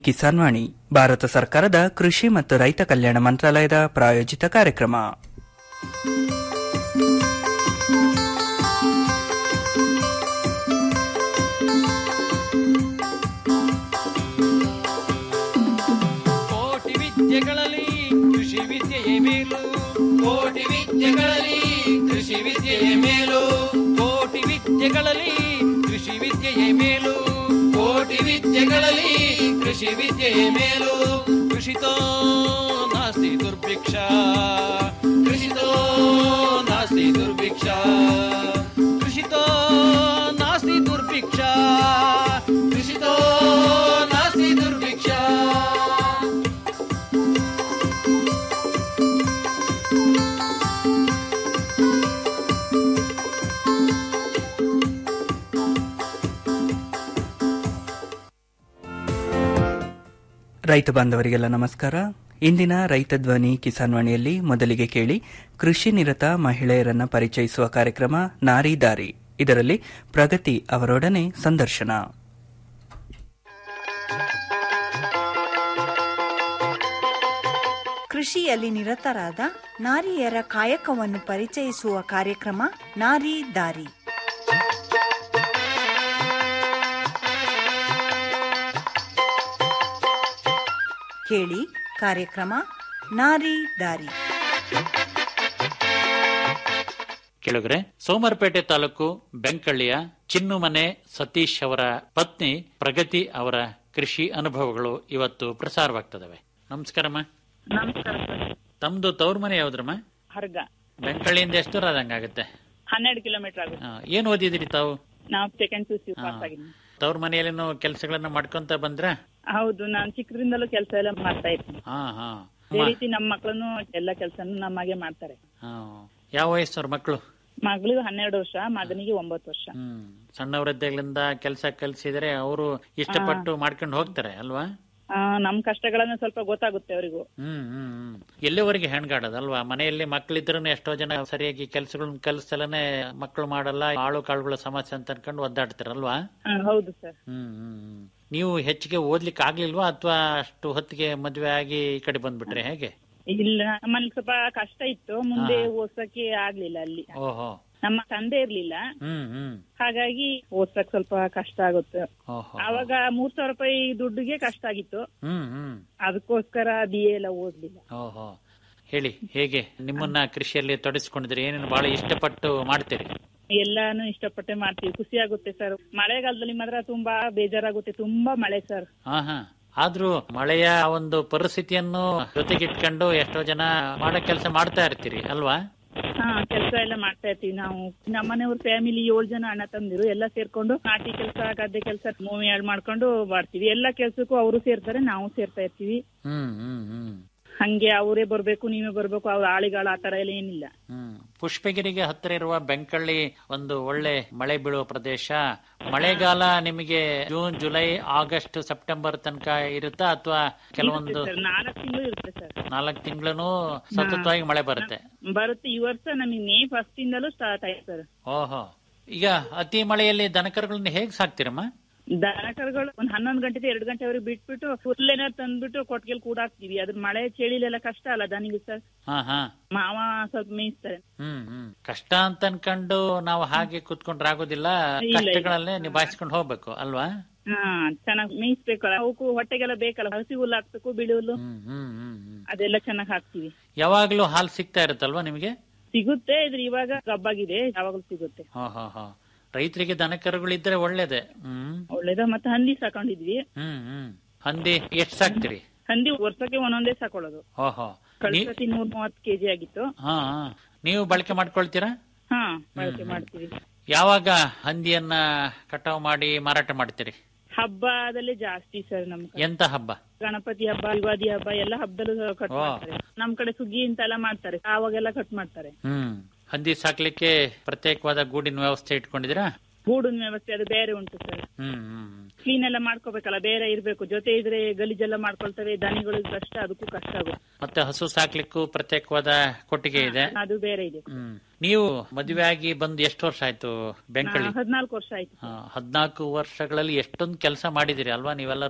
ಕಿಸಾನ್ ವಾಣಿ ಭಾರತ ಸರ್ಕಾರದ ಕೃಷಿ ಮತ್ತು ರೈತ ಕಲ್ಯಾಣ ಮಂತ್ರಾಲಯದ ಪ್ರಾಯೋಜಿತ ಕಾರ್ಯಕ್ರಮ ಕೋಟಿ ವಿದ್ಯೆಗಳಲ್ಲಿ ಕೃಷಿ ವಿದ್ಯೆಯೇ ಮೇಲು ಕೋಟಿ ವಿದ್ಯೆಗಳಲ್ಲಿ ಕೃಷಿ ವಿದ್ಯೆಯೇ ಮೇಲು ಕೋಟಿ ವಿದ್ಯೆಗಳಲ್ಲಿ ಕೃಷಿ ವಿದ್ಯೆಯೇ ಮೇಲು ಕೋಟಿ ವಿದ್ಯೆಗಳಲ್ಲಿ ಕೃಷಿ ವಿದ್ಯೆಯೇ ಮೇಲು ಕೃಷಿತೋ ನಾಸ್ತಿ ದುರ್ಭಿಕ್ಷ ಕೃಷಿತೋ ನಾಸ್ತಿ ದುರ್ಭಿಕ್ಷ ಕೃಷಿತೋ ನಾಸ್ತಿ ದುರ್ಭಿಕ್ಷ ಕೃಷಿತೋ ನಾಸ್ತಿ ದುರ್ಭಿಕ್ಷ ರೈತ ಬಾಂಧವರಿಗೆಲ್ಲ ನಮಸ್ಕಾರ ಇಂದಿನ ರೈತ ಧ್ವನಿ ಕಿಸಾನ್ ವಾಣಿಯಲ್ಲಿ ಮೊದಲಿಗೆ ಕೇಳಿ ಕೃಷಿ ನಿರತ ಮಹಿಳೆಯರನ್ನ ಪರಿಚಯಿಸುವ ಕಾರ್ಯಕ್ರಮ ನಾರಿ ದಾರಿ ಇದರಲ್ಲಿ ಪ್ರಗತಿ ಅವರೊಡನೆ ಸಂದರ್ಶನ ಕೃಷಿಯಲ್ಲಿ ನಿರತರಾದ ನಾರಿಯರ ಕಾಯಕವನ್ನು ಪರಿಚಯಿಸುವ ಕಾರ್ಯಕ್ರಮ ನಾರಿ ದಾರಿ ಕೇಳಿ ಕಾರ್ಯಕ್ರಮ ನಾರಿ ದಾರಿ ಕೆಳಗರೆ ಸೋಮರಪೇಟೆ ತಾಲೂಕು ಬೆಂಕಳ್ಳಿಯ ಚಿನ್ನುಮನೆ ಸತೀಶ್ ಅವರ ಪತ್ನಿ ಪ್ರಗತಿ ಅವರ ಕೃಷಿ ಅನುಭವಗಳು ಇವತ್ತು ಪ್ರಸಾರವಾಗ್ತದವೆ ನಮಸ್ಕಾರಮ್ಮ ನಮಸ್ಕಾರ ಸರ್ ತಮ್ದು ತವ್ರ ಮನೆ ಯಾವ್ದ್ರಮ್ಮ ಹರ್ಗ ಬೆಂಕಳ್ಳಿಯಿಂದ ಎಷ್ಟು ದೂರ ಆದಂಗಾಗತ್ತೆ ಹನ್ನೆರಡು ಕಿಲೋಮೀಟರ್ ಆಗುತ್ತೆ ಆ, ಏನ್ ಓದಿದಿರಿ ತಾವು ನಾವು ಸೆಕೆಂಡ್ ಪಿ ಯು ಆ, ಪಾಸ್ ಆಗಿದ್ದೀನಿ ತವ್ರ ಮನೆಯಲ್ಲೇನು ಕೆಲಸಗಳನ್ನ ಮಾಡ್ಕೊಂತ ಬಂದ್ರ ಹೌದು ನಾನು ಚಿಕ್ಕದ್ರಿಂದಲೂ ಕೆಲಸ ಎಲ್ಲ ಮಾಡ್ತಾ ಇರ್ತೀನಿ ಹಾ ಹಾ ಅದೇ ರೀತಿ ನಮ್ಮ ಮಕ್ಕಳನ್ನು ಎಲ್ಲ ಕೆಲಸನೂ ನಮಗೆ ಮಾಡ್ತಾರೆ ಹಾ. ಯಾವ ವಯಸ್ಸವ್ರ ಮಕ್ಕಳು ಮಗಳಿಗೆ ಹನ್ನೆರಡು ವರ್ಷ ಮಗನಿಗೆ ಒಂಬತ್ತು ವರ್ಷ ಹ್ಮ್ ಸಣ್ಣವರಿದ್ದಾಗಲಿಂದ ಕೆಲಸ ಕಲ್ಸಿದ್ರೆ ಅವರು ಇಷ್ಟಪಟ್ಟು ಮಾಡ್ಕೊಂಡು ಹೋಗ್ತಾರೆ ಅಲ್ವಾ ಆ, ನಮ್ ಕಷ್ಟಗಳನ್ನ ಸ್ವಲ್ಪ ಗೊತ್ತಾಗುತ್ತೆ ಅವರಿಗೂ ಹ್ಮ್ ಹ್ಮ್ ಹ್ಮ್ ಎಲ್ಲಿವರೆಗೆ ಹೆಣ್ಗಾಡೋದಲ್ವಾ ಮನೆಯಲ್ಲಿ ಮಕ್ಕಳಿದ್ರು ಎಷ್ಟೋ ಜನ ಸರಿಯಾಗಿ ಕೆಲಸಗಳನ್ನ ಕಲಿಸಲನೆ ಮಕ್ಕಳು ಮಾಡಲ್ಲ ಆಳು ಕಾಳುಗಳ ಸಮಸ್ಯೆ ಅಂತ ಅನ್ಕೊಂಡು ಒದ್ದಾಡ್ತಾರಲ್ವಾ ಹೌದು ಸರ್ ಹ್ಮ್ ಹ್ಮ್ ಹ್ಮ್. ನೀವು ಹೆಚ್ಚಿಗೆ ಓದ್ಲಿಕ್ಕೆ ಆಗ್ಲಿಲ್ವಾ ಅಥವಾ ಅಷ್ಟು ಹೊತ್ತಿಗೆ ಮದ್ವೆ ಆಗಿ ಈ ಕಡೆ ಬಂದ್ಬಿಟ್ರೆ ಹೇಗೆ ಇಲ್ಲ ನಮ್ಮಲ್ಲಿ ಸ್ವಲ್ಪ ಕಷ್ಟ ಇತ್ತು ಮುಂದೆ ಹಾ. ಓದ್ಸಕ್ಕೆ ಆಗ್ಲಿಲ್ಲ ಅಲ್ಲಿ ಓಹೋ ನಮ್ಮ ತಂದೆ ಇರ್ಲಿಲ್ಲ ಹ್ಮ್ ಹ್ಮ್ ಹಾಗಾಗಿ ಓದ್ಸಕ್ ಸ್ವಲ್ಪ ಕಷ್ಟ ಆಗುತ್ತೆ ಓಹೋ ಆವಾಗ ಮೂರ್ ಸಾವಿರ ರೂಪಾಯಿ ದುಡ್ಡಿಗೆ ಕಷ್ಟ ಆಗಿತ್ತು ಹ್ಮ್ ಹ್ಮ್ ಅದಕ್ಕೋಸ್ಕರ ಬಿ ಎ ಎಲ್ಲ ಓದ್ಲಿಲ್ಲ ಓಹೋ ಹೇಳಿ ಹೇಗೆ ನಿಮ್ಮನ್ನ ಕೃಷಿಯಲ್ಲಿ ತೊಡಗಿಸ್ಕೊಂಡಿದ್ರಿ ಏನೇನು ಬಹಳ ಇಷ್ಟಪಟ್ಟು ಮಾಡ್ತೀರಿ ಎಲ್ಲಾನು ಇಷ್ಟಪಟ್ಟೆ ಮಾಡ್ತೀವಿ ಖುಷಿ ಆಗುತ್ತೆ ಸರ್ ಮಳೆಗಾಲದಲ್ಲಿ ಮಾತ್ರ ತುಂಬಾ ಬೇಜಾರಾಗುತ್ತೆ ತುಂಬಾ ಮಳೆ ಸರ್ ಹಾ ಹಾ ಆದ್ರೂ ಮಳೆಯ ಒಂದು ಪರಿಸ್ಥಿತಿಯನ್ನು ಜೊತೆಗಿಟ್ಕೊಂಡು ಎಷ್ಟೋ ಜನ ಮಾಡೋ ಕೆಲಸ ಮಾಡ್ತಾ ಇರ್ತೀರಿ ಅಲ್ವಾ ಹಾ ಕೆಲಸ ಎಲ್ಲ ಮಾಡ್ತಾ ಇರ್ತೀವಿ ನಾವು ನಮ್ಮನೆಯವ್ರ ಫ್ಯಾಮಿಲಿ ಏಳು ಜನ ಅಣ್ಣ ತಂದಿರು ಎಲ್ಲ ಸೇರ್ಕೊಂಡು ನಾಟಿ ಕೆಲಸ ಗದ್ದೆ ಕೆಲಸ ಮೂವಿ ಹಾಳು ಮಾಡ್ಕೊಂಡು ಮಾಡ್ತೀವಿ ಎಲ್ಲ ಕೆಲ್ಸಕ್ಕೂ ಅವರು ಸೇರ್ತಾರೆ ನಾವು ಸೇರ್ತಾ ಇರ್ತೀವಿ ಹ್ಮ್ ಹ್ಮ್ ಹ್ಮ್ ಹಂಗೆ ಅವರೇ ಬರ್ಬೇಕು ನೀವೇ ಬರ್ಬೇಕು ಅವ್ರ ಆಳಿಗಳ ಆತರ ಎಲ್ಲ ಏನಿಲ್ಲ ಹ್ಮ್ ಪುಷ್ಪಗಿರಿಗೆ ಹತ್ತಿರ ಇರುವ ಬೆಂಕಳ್ಳಿ ಒಂದು ಒಳ್ಳೆ ಮಳೆ ಬೀಳುವ ಪ್ರದೇಶ ಮಳೆಗಾಲ ನಿಮಗೆ ಜೂನ್ ಜುಲೈ ಆಗಸ್ಟ್ ಸೆಪ್ಟೆಂಬರ್ ತನಕ ಇರುತ್ತಾ ಅಥವಾ ಕೆಲವೊಂದು ಸರ್ ನಾಲ್ಕು ತಿಂಗಳು ಇರುತ್ತೆ ಸರ್ ನಾಲ್ಕು ತಿಂಗಳು ಸತತವಾಗಿ ಮಳೆ ಬರುತ್ತೆ ಬರುತ್ತೆ ಈ ವರ್ಷ ನಮಗೆ ಮೇ ಫಸ್ಟ್ ಇಂದಲೂ ಸ್ಟಾರ್ಟ್ ಆಯ್ತು ಸರ್ ಓಹೋ ಈಗ ಅತಿ ಮಳೆಯಲ್ಲಿ ದನಕರುಗಳನ್ನ ಹೇಗ್ ಸಾಕ್ತಿರಮ್ಮ ದನಕರುಗಳು ಒಂದ್ ಹನ್ನೊಂದು ಗಂಟೆ ಎರಡು ಗಂಟೆವರೆಗೆ ಬಿಟ್ಬಿಟ್ಟು ಹುಲ್ಲೇನ ತಂದ್ಬಿಟ್ಟು ಕೊಟ್ಟಿಗೆಲ್ ಕೂಡ ಹಾಕ್ತಿವಿ ಅದ್ರ ಮಳೆ ಚಳಿಲೆಲ್ಲ ಕಷ್ಟ ಅಲ್ಲ ದನಿಗೆ ಸರ್ ಹಾ ಹಾ ಮಾವ ಸ್ವಲ್ಪ ಮೇಯಿಸ್ತಾರೆ ಹ್ಮ್ ಹ್ಮ್ ಕಷ್ಟ ಅಂತ ಅನ್ಕೊಂಡು ನಾವು ಹಾಗೆ ಕುತ್ಕೊಂಡ್ರೆ ಆಗೋದಿಲ್ಲ ಇಲ್ಲ. ಕಷ್ಟಗಳನ್ನೇ ನಿಭಾಯಿಸ್ಕೊಂಡು ಹೋಗ್ಬೇಕು ಅಲ್ವಾ ಹಾ ಚೆನ್ನಾಗಿ ಮೇಯಿಸ್ಬೇಕಲ್ಲ ಅವಕ್ಕೂ ಹೊಟ್ಟೆಗೆಲ್ಲ ಬೇಕಲ್ಲ ಹಸಿ ಹುಲ್ಲು ಹಾಕ್ಬೇಕು ಬಿಳಿ ಹುಲ್ಲು ಹ್ಮ್ ಹ್ಮ್ ಹ್ಮ್ ಹ್ಮ್ ಅದೆಲ್ಲ ಚೆನ್ನಾಗಿ ಹಾಕ್ತಿವಿ ಯಾವಾಗ್ಲೂ ಹಾಲು ಸಿಗ್ತಾ ಇರುತ್ತಲ್ವಾ ನಿಮಗೆ ಸಿಗುತ್ತೆ ಇದ್ರ ಇವಾಗ ಗಬ್ಬಾಗಿದೆ ಯಾವಾಗಲೂ ಸಿಗುತ್ತೆ ಹಾ ಹಾ ಹಾ ರೈತರಿಗೆ ದನಕರುಗಳಿದ್ರೆ ಒಳ್ಳೇದೆ ಹ್ಮ್ ಒಳ್ಳೇದ ಮತ್ತೆ ಹಂದಿ ಸಾಕೊಂಡಿದ್ವಿ ಹ್ಮ್ ಹ್ಮ್ ಹಂದಿ ಎಷ್ಟ್ ಸಾಕ್ತಿರಿ ಹಂದಿ ವರ್ಷಕ್ಕೆ ಒಂದೊಂದೇ ಸಾಕೊಳ್ಳೋದು ಓಹೋ ನೀ- ಕಳ್ಸತಿ ನೂರ್ ಮೂವತ್ತು ಕೆಜಿ ಆಗಿತ್ತು ಹಾ ಹಾ. ನೀವು ಬಳಕೆ ಮಾಡ್ಕೊಳ್ತೀರಾ ಹಾ ಬಳಕೆ ಮಾಡ್ತೀವಿ ಯಾವಾಗ ಹಂದಿಯನ್ನ ಕಟಾವು ಮಾಡಿ ಮಾರಾಟ ಮಾಡ್ತೀರಿ ಹಬ್ಬದಲ್ಲೇ ಜಾಸ್ತಿ ಸರ್ ನಮ್ ಕಡೆ ಎಂತ ಹಬ್ಬ ಗಣಪತಿ ಹಬ್ಬ ಯುಗಾದಿ ಹಬ್ಬ ಎಲ್ಲ ಹಬ್ಬದಲ್ಲೂ ಕಟ್ ವಾ. ಮಾಡ್ತಾರೆ ನಮ್ ಕಡೆ ಸುಗ್ಗಿ ಅಂತೆಲ್ಲ ಮಾಡ್ತಾರೆ ಆವಾಗೆಲ್ಲ ಕಟ್ ಮಾಡ್ತಾರೆ ಹ್ಮ್ ಹಂದಿ ಸಾಕ್ಲಿಕ್ಕೆ ಪ್ರತ್ಯೇಕವಾದ ಗೂಡಿನ ವ್ಯವಸ್ಥೆ ಇಟ್ಕೊಂಡಿದ್ದೀರಾ ಗೂಡಿನ ವ್ಯವಸ್ಥೆ ಅದು ಬೇರೆ ಉಂಟು ಸರ್ ಹ್ಮ್ ಹ್ಮ್ ಕ್ಲೀನ್ ಎಲ್ಲ ಮಾಡ್ಕೋಬೇಕಲ್ಲ ಬೇರೆ ಇರ್ಬೇಕು ಜೊತೆ ಇದ್ರೆ ಗಲೀಜೆಲ್ಲ ಮಾಡ್ಕೊಳ್ತವೆ ದನಿಗಳಿಗೆ ಕಷ್ಟ ಅದಕ್ಕೂ ಕಷ್ಟ ಆಗುತ್ತೆ ಮತ್ತೆ ಹಸು ಸಾಕ್ಲಿಕ್ಕೂ ಪ್ರತ್ಯೇಕವಾದ ಕೊಟ್ಟಿಗೆ ಇದೆ ಅದು ಬೇರೆ ಇದೆ ಹ್ಮ್ ನೀವು ಮದುವೆ ಆಗಿ ಬಂದು ಎಷ್ಟು ವರ್ಷ ಆಯ್ತು ಬೆಂಕಳ್ಳಿ ಹದಿನಾಲ್ಕು ವರ್ಷ ಆಯ್ತು ಹದಿನಾಲ್ಕು ವರ್ಷಗಳಲ್ಲಿ ಎಷ್ಟೊಂದು ಕೆಲಸ ಮಾಡಿದಿರಿ ಅಲ್ವಾ ನೀವೆಲ್ಲರೂ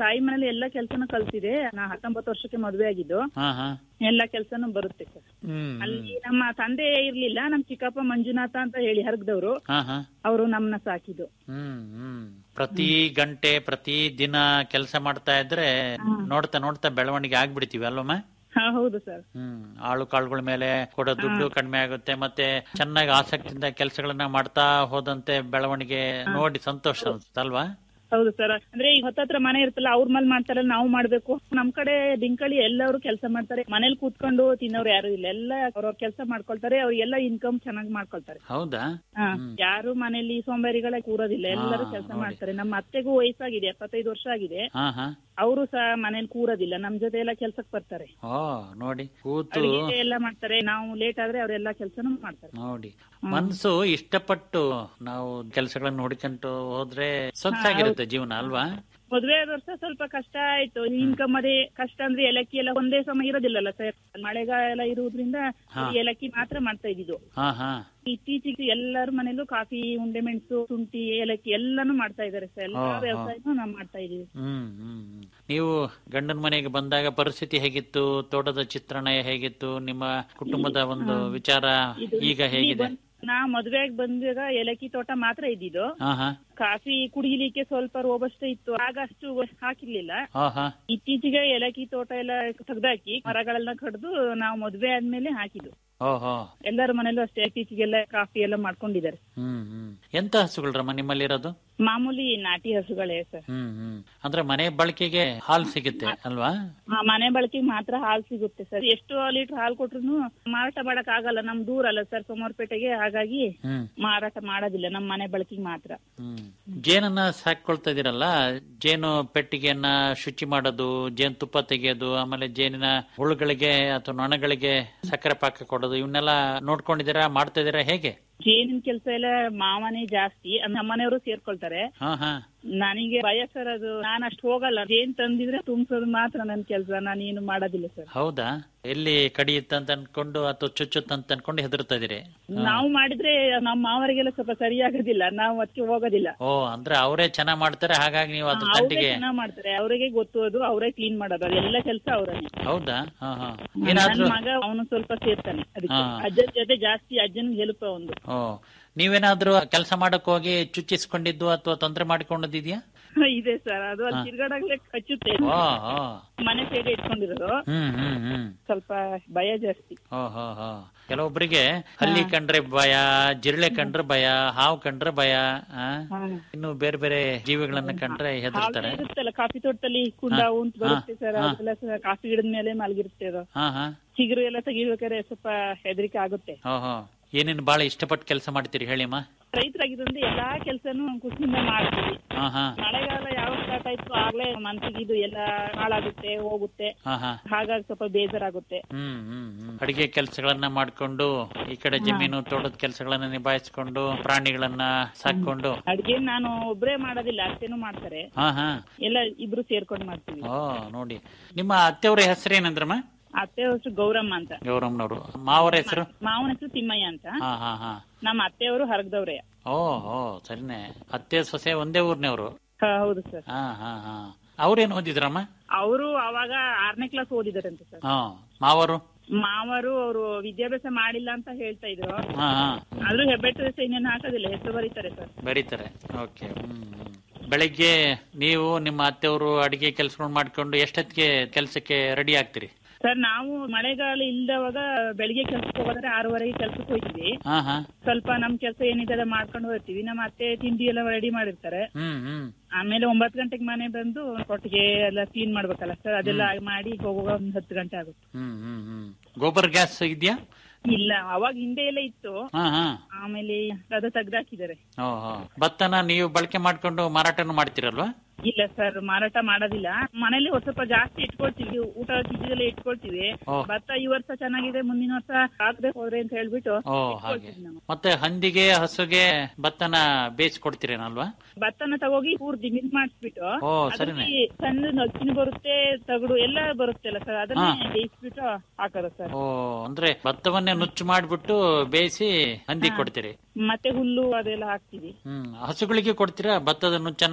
ತಾಯಿ ಮನೇಲಿ ಎಲ್ಲಾ ಕೆಲ್ಸನೂ ಕಲ್ತಿದೆ ನಾ ಹತ್ತೊಂಬತ್ತು ವರ್ಷಕ್ಕೆ ಮದುವೆ ಆಗಿದ್ದು ಹಾ ಹಾ ಎಲ್ಲಾ ಕೆಲ್ಸನೂ ಬರುತ್ತೆ ಸರ್ ಹ್ಮ್ ಅಲ್ಲಿ ನಮ್ಮ ತಂದೆ ಇರ್ಲಿಲ್ಲ ನಮ್ ಚಿಕ್ಕಪ್ಪ ಮಂಜುನಾಥ ಅಂತ ಹೇಳಿ ಹರಗದವ್ರು ಹಾ ಹಾ ಅವರು ನಮ್ಮನ್ನ ಸಾಕಿದ್ದು ಹ್ಮ್ ಹ್ಮ್ ಪ್ರತಿ ಗಂಟೆ ಪ್ರತಿ ದಿನ ಕೆಲಸ ಮಾಡ್ತಾ ಇದ್ರೆ ನೋಡ್ತಾ ನೋಡ್ತಾ ಬೆಳವಣಿಗೆ ಆಗ್ಬಿಡ್ತೀವಿ ಅಲ್ವಮ್ಮ ಹಾ ಹೌದು ಸರ್ ಹ್ಮ್ ಆಳು ಕಾಳುಗಳ ಮೇಲೆ ಕೊಡೋ ದುಡ್ಡು ಕಡಿಮೆ ಆಗುತ್ತೆ ಮತ್ತೆ ಚೆನ್ನಾಗಿ ಆಸಕ್ತಿಯಿಂದ ಕೆಲಸಗಳನ್ನ ಮಾಡ್ತಾ ಹೋದಂತೆ ಬೆಳವಣಿಗೆ ನೋಡಿ ಸಂತೋಷ ಅನ್ಸುತ್ತಲ್ವಾ ಹೌದು ಸರ್ ಅಂದ್ರೆ ಈಗ ಹತ್ತತ್ರ ಮನೆ ಇರ್ತಲ್ಲ ಅವ್ರ ಮೇಲೆ ಮಾಡ್ತಾರಲ್ಲ ನಾವು ಮಾಡ್ಬೇಕು ನಮ್ ಕಡೆ ಡಿಂಕಳಿ ಎಲ್ಲರೂ ಕೆಲಸ ಮಾಡ್ತಾರೆ ಮನೇಲಿ ಕೂತ್ಕೊಂಡು ತಿನ್ನೋರು ಯಾರು ಇಲ್ಲ ಎಲ್ಲ ಅವ್ರವ್ರ ಕೆಲಸ ಮಾಡ್ಕೊಳ್ತಾರೆ ಅವ್ರಿಗೆಲ್ಲ ಇನ್ಕಮ್ ಚೆನ್ನಾಗಿ ಮಾಡ್ಕೊಳ್ತಾರೆ ಹೌದಾ ಹಾ, ಯಾರು ಮನೇಲಿ ಸೋಂಬೇರಿಗಳೇ ಕೂರೋದಿಲ್ಲ ಎಲ್ಲರೂ ಹಾ, ಕೆಲಸ ನೋಡಿ. ಮಾಡ್ತಾರೆ ನಮ್ಮ ಅತ್ತೆಗೂ ವಯಸ್ಸಾಗಿದೆ ಎಪ್ಪತ್ತೈದು ವರ್ಷ ಆಗಿದೆ ಹಾ ಹಾ ಅವರು ಸಹ ಮನೇಲಿ ಕೂರೋದಿಲ್ಲ ನಮ್ ಜೊತೆ ಎಲ್ಲ ಕೆಲ್ಸಕ್ ಬರ್ತಾರೆ ಓ ನೋಡಿ ಕೂತು ಅಡಿಗೆ ಎಲ್ಲ ಮಾಡ್ತಾರೆ ನಾವು ಲೇಟ್ ಆದ್ರೆ ಅವರೆಲ್ಲ ಕೆಲಸನೂ ಮಾಡ್ತಾರೆ ನೋಡಿ ಮನ್ಸು ಇಷ್ಟಪಟ್ಟು ನಾವು ಕೆಲಸಗಳನ್ನ ಹುಡುಕಂಟು ಹೋದ್ರೆ ಸೊಗಸಾಗಿರುತ್ತೆ ಜೀವನ ಅಲ್ವಾ ಮದ್ವೆ ಆದ ವರ್ಷ ಸ್ವಲ್ಪ ಕಷ್ಟ ಆಯ್ತು ಇನ್ಕಮ್ ಅದೇ ಕಷ್ಟ ಅಂದ್ರೆ ಏಲಕ್ಕಿ ಎಲ್ಲ ಒಂದೇ ಸಮಯ ಇರೋದಿಲ್ಲಲ್ಲ ಸರ್ ಮಳೆಗಾಲ ಇರುವುದ್ರಿಂದ ಹಾ. ಏಲಕ್ಕಿ ಮಾತ್ರ ಮಾಡ್ತಾ ಇದ್ದಿದ್ದು ಹಾ ಹಾ ಇತ್ತೀಚೆಗೆ ಎಲ್ಲರ ಮನೇಲೂ ಕಾಫಿ ಉಂಡೆ ಮೆಣಸು ಶುಂಠಿ ಏಲಕ್ಕಿ ಎಲ್ಲಾನು ಮಾಡ್ತಾ ಇದಾರೆ ಸರ್ ಎಲ್ಲಾ ಹಾ, ಹಾ. ವ್ಯವಸಾಯನೂ ನಾವು ಮಾಡ್ತಾ ಇದೀವಿ ಹ್ಮ್ ಹ್ಮ್ ಹ್ಮ್. ನೀವು ಗಂಡನ ಮನೆಗೆ ಬಂದಾಗ ಪರಿಸ್ಥಿತಿ ಹೇಗಿತ್ತು ತೋಟದ ಚಿತ್ರಣ ಹೇಗಿತ್ತು ನಿಮ್ಮ ಕುಟುಂಬದ ಒಂದು ವಿಚಾರ ಈಗ ಹೇಗಿದೆ ನಾ ಮದ್ವೆಗ್ ಬಂದಾಗ ಏಲಕ್ಕಿ ತೋಟ ಮಾತ್ರ ಇದ್ದಿದ್ದು ಹಾ ಹಾ ಕಾಫಿ ಕುಡಿಲಿಕ್ಕೆ ಸ್ವಲ್ಪ ರೋಬಸ್ಟ್ ಇತ್ತು ಆಗ ಅಷ್ಟು ಹಾಕಿರ್ಲಿಲ್ಲ ಹಾ ಹಾ ಇತ್ತೀಚೆಗೆ ಏಲಕ್ಕಿ ತೋಟ ಎಲ್ಲ ತೆಗ್ದಾಕಿ ಮರಗಳೆಲ್ಲ ಕಡ್ದು ನಾವು ಮದ್ವೆ ಆದ್ಮೇಲೆ ಹಾಕಿದ್ದು ಓಹೋ ಎಲ್ಲರ ಮನೇಲೂ ಅಷ್ಟೇ ಇತ್ತೀಚೆಗೆಲ್ಲ ಕಾಫಿ ಎಲ್ಲ ಮಾಡ್ಕೊಂಡಿದ್ದಾರೆ ಹ್ಮ್ ಹ್ಮ್ ಎಂತ ಹಸುಗಳ್ರಮ್ಮ ನಿಮ್ಮಲ್ಲಿರೋದು ಮಾಮೂಲಿ ನಾಟಿ ಹಸುಗಳೇ ಸರ್ ಹ್ಮ್ ಹ್ಮ್ ಅಂದ್ರೆ ಮನೆ ಬಳಕೆಗೆ ಹಾಲು ಸಿಗುತ್ತೆ ಅಲ್ವಾ ಆ, ಮನೆ ಬಳಕೆಗೆ ಮಾತ್ರ ಹಾಲು ಸಿಗುತ್ತೆ ಸರ್ ಎಷ್ಟು ಲೀಟರ್ ಹಾಲು ಕೊಟ್ರು ಮಾರಾಟ ಮಾಡಕ್ ಆಗಲ್ಲ ನಮ್ ದೂರ ಅಲ್ಲ ಸರ್ ಸೋಮವಾರಪೇಟೆಗೆ ಹಾಗಾಗಿ ಹ್ಮ್ ಮಾರಾಟ ಮಾಡೋದಿಲ್ಲ ನಮ್ ಮನೆ ಬಳಕೆಗೆ ಮಾತ್ರ ಹ್ಮ್ ಜೇನನ್ನ ಸಾಕೊಳ್ತಾ ಇದೀರಲ್ಲ ಜೇನು ಪೆಟ್ಟಿಗೆಯನ್ನ ಶುಚಿ ಮಾಡೋದು ಜೇನು ತುಪ್ಪ ತೆಗೆಯೋದು ಆಮೇಲೆ ಜೇನಿನ ಹುಳುಗಳಿಗೆ ಅಥವಾ ನೊಣಗಳಿಗೆ ಸಕ್ಕರೆ ಪಾಕ ಕೊಡೋದು ಇವನ್ನೆಲ್ಲ ನೋಡ್ಕೊಂಡಿದ್ದೀರಾ ಮಾಡ್ತಾ ಇದೀರಾ ಹೇಗೆ ಜೇನಿನ ಕೆಲಸ ಎಲ್ಲ ಮಾವನೇ ಜಾಸ್ತಿ ಅಂದ್ರೆ ನಮ್ಮನೆಯವರು ಸೇರ್ಕೊಳ್ತಾರೆ ಹಾ ಹಾ ನನಗೆ ಭಯ ಸರ್ ಅದು ನಾನು ಅಷ್ಟು ಹೋಗಲ್ಲ ಜೇನ್ ತಂದಿದ್ರೆ ತುಂಬಿಸೋದು ಮಾತ್ರ ನನ್ ಕೆಲಸ ನಾನು ಏನು ಮಾಡೋದಿಲ್ಲ ಸರ್ ಹೌದಾ ಎಲ್ಲಿ ಕಡಿಯುತ್ತಂತ ಅನ್ಕೊಂಡು ಅಥವಾ ಚುಚ್ಚುತ್ತಂತ ಅನ್ಕೊಂಡು ಹೆದರ್ತಾ ಇದೀರಿ ನಾವು ಮಾಡಿದ್ರೆ ನಮ್ಮ ಮಾವರಿಗೆಲ್ಲ ಸ್ವಲ್ಪ ಸರಿಯಾಗೋದಿಲ್ಲ ನಾವು ಅದಕ್ಕೆ ಹೋಗೋದಿಲ್ಲ ಓ ಅಂದ್ರೆ ಅವರೇ ಚೆನ್ನಾಗ್ ಮಾಡ್ತಾರೆ ಹಾಗಾಗಿ ನೀವು ಅದ್ರ ಅವರೇ ತಂಟಿಗೆ ಚೆನ್ನಾಗ್ ಮಾಡ್ತಾರೆ ಅವರಿಗೆ ಗೊತ್ತು ಅದು ಅವರೇ ಕ್ಲೀನ್ ಮಾಡೋದು ಅದೆಲ್ಲ ಕೆಲಸ ಅವರನ್ನೇ ಹೌದಾ ಹಾ ಹಾ ನನ್ನ ಏನಾದ್ರೂ ಮಗ ಅವನು ಸ್ವಲ್ಪ ಸೇರ್ತಾನೆ ಅದಕ್ಕೆ ಹಾ. ಅಜ್ಜನ ಜೊತೆ ಜಾಸ್ತಿ ಅಜ್ಜನ್ ಹೆಲ್ಪ್ ಒಂದು ಓ ನೀವೇನಾದ್ರೂ ಕೆಲಸ ಮಾಡಕ್ ಹೋಗಿ ಚುಚ್ಚಿಸ್ಕೊಂಡಿದ್ದು ಅಥವಾ ತೊಂದರೆ ಮಾಡ್ಕೊಂಡದಿದ್ಯಾ ಇದೆ ಸರ್ ಅದು ಅಲ್ಲಿ ತಿರ್ಗಾಡಾಗ್ಲೇ ಕಚ್ಚುತ್ತೆ ಓ ಓ ಮನೆ ಸೈಡ್ ಇಟ್ಕೊಂಡಿರೋದು ಹ್ಮ್ ಹ್ಮ್ ಹ್ಮ್ ಸ್ವಲ್ಪ ಭಯ ಜಾಸ್ತಿ ಓ ಹೋ ಹೋ ಕೆಲವೊಬ್ಬರಿಗೆ ಹಲ್ಲಿ ಕಂಡ್ರೆ ಭಯ ಜಿರಳೆ ಕಂಡ್ರೆ ಭಯ ಹಾವು ಕಂಡ್ರೆ ಭಯ ಆ? ಇನ್ನು ಬೇರೆ ಬೇರೆ ಜೀವಿಗಳನ್ನ ಕಂಡ್ರೆ ಹೆದರ್ತಾರೆ ಹಾಗೆ ಇರುತ್ತಲ್ಲ ಕಾಫಿ ತೋಟದಲ್ಲಿ ಕುಂಡ ಉಂಟು ಬರುತ್ತೆ ಸರ್ ಅದೆಲ್ಲ ಸ- ಕಾಫಿ ಗಿಡದ ಮೇಲೆ ಮಲಗಿರುತ್ತೆ ಅದು ಹಾ ಹಾ ಚಿಗುರು ಎಲ್ಲ ತೆಗಿಬೇಕಾದ್ರೆ ಸ್ವಲ್ಪ ಹೆದರಿಕೆ ಆಗುತ್ತೆ ಹೋ ಹೋ ಏನೇನು ಬಹಳ ಇಷ್ಟಪಟ್ಟು ಕೆಲಸ ಮಾಡ್ತೀರಿ ಹೇಳಿಮ್ಮ ರೈತರಾಗಿದ್ರಿಂದ ಎಲ್ಲಾ ಕೆಲ್ಸನೂ ಖುಷಿಯಿಂದ ಮಾಡ್ತೀವಿ ಹಾ ಹಾ ಮಳೆಗಾಲ ಯಾವಾಗ ಸ್ಟಾರ್ಟ್ ಆಯ್ತು ಆಗ್ಲೇ ಮನ್ಸಿಗೆ ಇದು ಎಲ್ಲ ಹಾಳಾಗುತ್ತೆ ಹೋಗುತ್ತೆ ಹಾ ಹಾ ಹಾಗಾಗಿ ಸ್ವಲ್ಪ ಬೇಜಾರಾಗುತ್ತೆ ಹ್ಮ್ ಹ್ಮ್ ಹ್ಮ್ ಅಡಿಗೆ ಕೆಲಸಗಳನ್ನ ಮಾಡ್ಕೊಂಡು ಈ ಕಡೆ ಜಮೀನು ತೋಟದ ಕೆಲಸಗಳನ್ನ ನಿಭಾಯಿಸ್ಕೊಂಡು ಪ್ರಾಣಿಗಳನ್ನ ಸಾಕೊಂಡು ಅಡ್ಗೆ ನಾನು ಒಬ್ರೇ ಮಾಡೋದಿಲ್ಲ ಅತ್ತೆನೂ ಮಾಡ್ತಾರೆ ಹಾ ಹಾ ಎಲ್ಲ ಇಬ್ರು ಸೇರ್ಕೊಂಡು ಮಾಡ್ತೀವಿ ಓ ನೋಡಿ ನಿಮ್ಮ ಅತ್ತೆಯವ್ರ ಹೆಸರು ಏನಂದ್ರಮ್ಮ ಅತ್ತೆ ಹೆಸರು ಗೌರಮ್ಮ ಅಂತ ಗೌರಮ್ನವರು ಮಾವರ ಹೆಸರು ಮಾವನ ಹೆಸರು ತಿಮ್ಮಯ್ಯ ಅಂತ ಹಾ ಹಾ ಹಾ ನಮ್ಮ ಅತ್ತೆಯವರು ಹರಗದವ್ರೆ ಓ ಓ ಸರಿನೇ ಅತ್ತೆ ಸೊಸೆ ಒಂದೇ ಊರ್ನವ್ರು ಹೌದು ಸರ್ ಹಾ ಹಾ ಹಾ ಅವ್ರೇನ್ ಓದಿದ್ರಮ್ಮ ಅವರು ಅವಾಗ ಆರನೇ ಕ್ಲಾಸ್ ಓದಿದಾರಂತೆ ಸರ್ ಹಾ ಮಾವರು ಮಾವರು ಅವರು ವಿದ್ಯಾಭ್ಯಾಸ ಮಾಡಿಲ್ಲ ಅಂತ ಹೇಳ್ತಾ ಇದ್ರು ಹಾ ಹಾ ಆದ್ರೂ ಹೆಬ್ಬೆಟ್ಟು ಸೈನ್ಯನ ಹಾಕೋದಿಲ್ಲ ಹೆಸರು ಬರೀತಾರೆ ಸರ್ ಬರೀತಾರೆ ಓಕೆ ಹ್ಮ್ ಹ್ಮ್. ಬೆಳಿಗ್ಗೆ ನೀವು ನಿಮ್ಮ ಅತ್ತೆಯವರು ಅಡಿಗೆ ಕೆಲಸಗಳು ಮಾಡ್ಕೊಂಡು ಎಷ್ಟೊತ್ತಿಗೆ ಕೆಲಸಕ್ಕೆ ರೆಡಿ ಆಗ್ತೀರಿ ಸರ್ ನಾವು ಮಳೆಗಾಲ ಇಲ್ದವಾಗ ಬೆಳಿಗ್ಗೆ ಕೆಲ್ಸಕ್ಕೆ ಹೋಗೋದ್ರೆ ಆರೂವರೆಗೆ ಕೆಲ್ಸಕ್ಕೆ ಹೋಗ್ತೀವಿ ಹಾ ಹಾ ಸ್ವಲ್ಪ ನಮ್ ಕೆಲಸ ಏನಿದೆ ಅದನ್ನ ಮಾಡ್ಕೊಂಡು ಹೋಗ್ತೀವಿ ನಮ್ಮ ಅತ್ತೆ ತಿಂಡಿ ಎಲ್ಲ ರೆಡಿ ಮಾಡಿರ್ತಾರೆ ಹ್ಮ್ ಹ್ಮ್ ಆಮೇಲೆ ಒಂಬತ್ತು ಗಂಟೆಗೆ ಮನೆ ಬಂದು ಕೊಟ್ಟಿಗೆ ಎಲ್ಲ ಕ್ಲೀನ್ ಮಾಡ್ಬೇಕಲ್ಲ ಸರ್ ಅದೆಲ್ಲ ಮಾಡಿ ಹೋಗುವಾಗ ಒಂದ್ ಹತ್ತು ಗಂಟೆ ಆಗುತ್ತೆ ಹ್ಮ್ ಹ್ಮ್ ಹ್ಮ್ ಗೋಬರ್ ಗ್ಯಾಸ್ ಇದೆಯಾ ಇಲ್ಲ ಅವಾಗ ಹಿಂದೆ ಎಲ್ಲ ಇತ್ತು ಹಾ ಹಾ ಆಮೇಲೆ ಅದು ತೆಗ್ದಾಕಿದ್ದಾರೆ ಓ ಹೋ ಭತ್ತನ ನೀವು ಬಳಕೆ ಮಾಡ್ಕೊಂಡು ಮಾರಾಟನೂ ಮಾಡ್ತೀರಲ್ವಾ ಇಲ್ಲ ಸರ್ ಮಾರಾಟ ಮಾಡೋದಿಲ್ಲ ಮನೇಲಿ ಒಂದ್ ಸ್ವಲ್ಪ ಜಾಸ್ತಿ ಇಟ್ಕೊಳ್ತೀವಿ ಊಟ ತಿಂಡಿದೆಲ್ಲ ಇಟ್ಕೊಳ್ತೀವಿ ಓ. ಭತ್ತ ಈ ವರ್ಷ ಚೆನ್ನಾಗಿದೆ ಮುಂದಿನ ವರ್ಷ ಆಗದೆ ಹೋದ್ರೆ ಅಂತ ಹೇಳ್ಬಿಟ್ಟು ಓ ಹಾಗೆ ಮತ್ತೆ ಹಂದಿಗೆ ಹಸುಗೆ ಭತ್ತನ ಬೇಯಿಸ್ಕೊಡ್ತೀರೇನಲ್ವಾ ಭತ್ತನ ತಗೋಗಿ ಪೂರ್ತಿ ಮಿಲ್ ಮಾಡಿಸ್ಬಿಟ್ಟು ಓ, ಸರಿನೆ. ಅದಕ್ಕೆ ಸಣ್ಣ ನಚ್ಚಿನ ಬರುತ್ತೆ ತಗಡು ಎಲ್ಲ ಬರುತ್ತಲ್ಲ ಸರ್ ಅದನ್ನೇ ಬೇಯಿಸ್ಬಿಟ್ಟು ಹಾಕೋದು ಸರ್ ಓ ಅಂದ್ರೆ ಭತ್ತವನ್ನೇ ನುಚ್ಚು ಮಾಡ್ಬಿಟ್ಟು ಬೇಯಿಸಿ ಹಂದಿ ಕೊಡ್ತೀರಿ ಮತ್ತೆ ಹುಲ್ಲು ಅದೆಲ್ಲ ಹಾಕ್ತಿವಿ ಹ್ಮ್ ಹಸುಗಳಿಗೆ ಕೊಡ್ತೀರಾ ಭತ್ತದ ನುಚ್ಚನ್ನ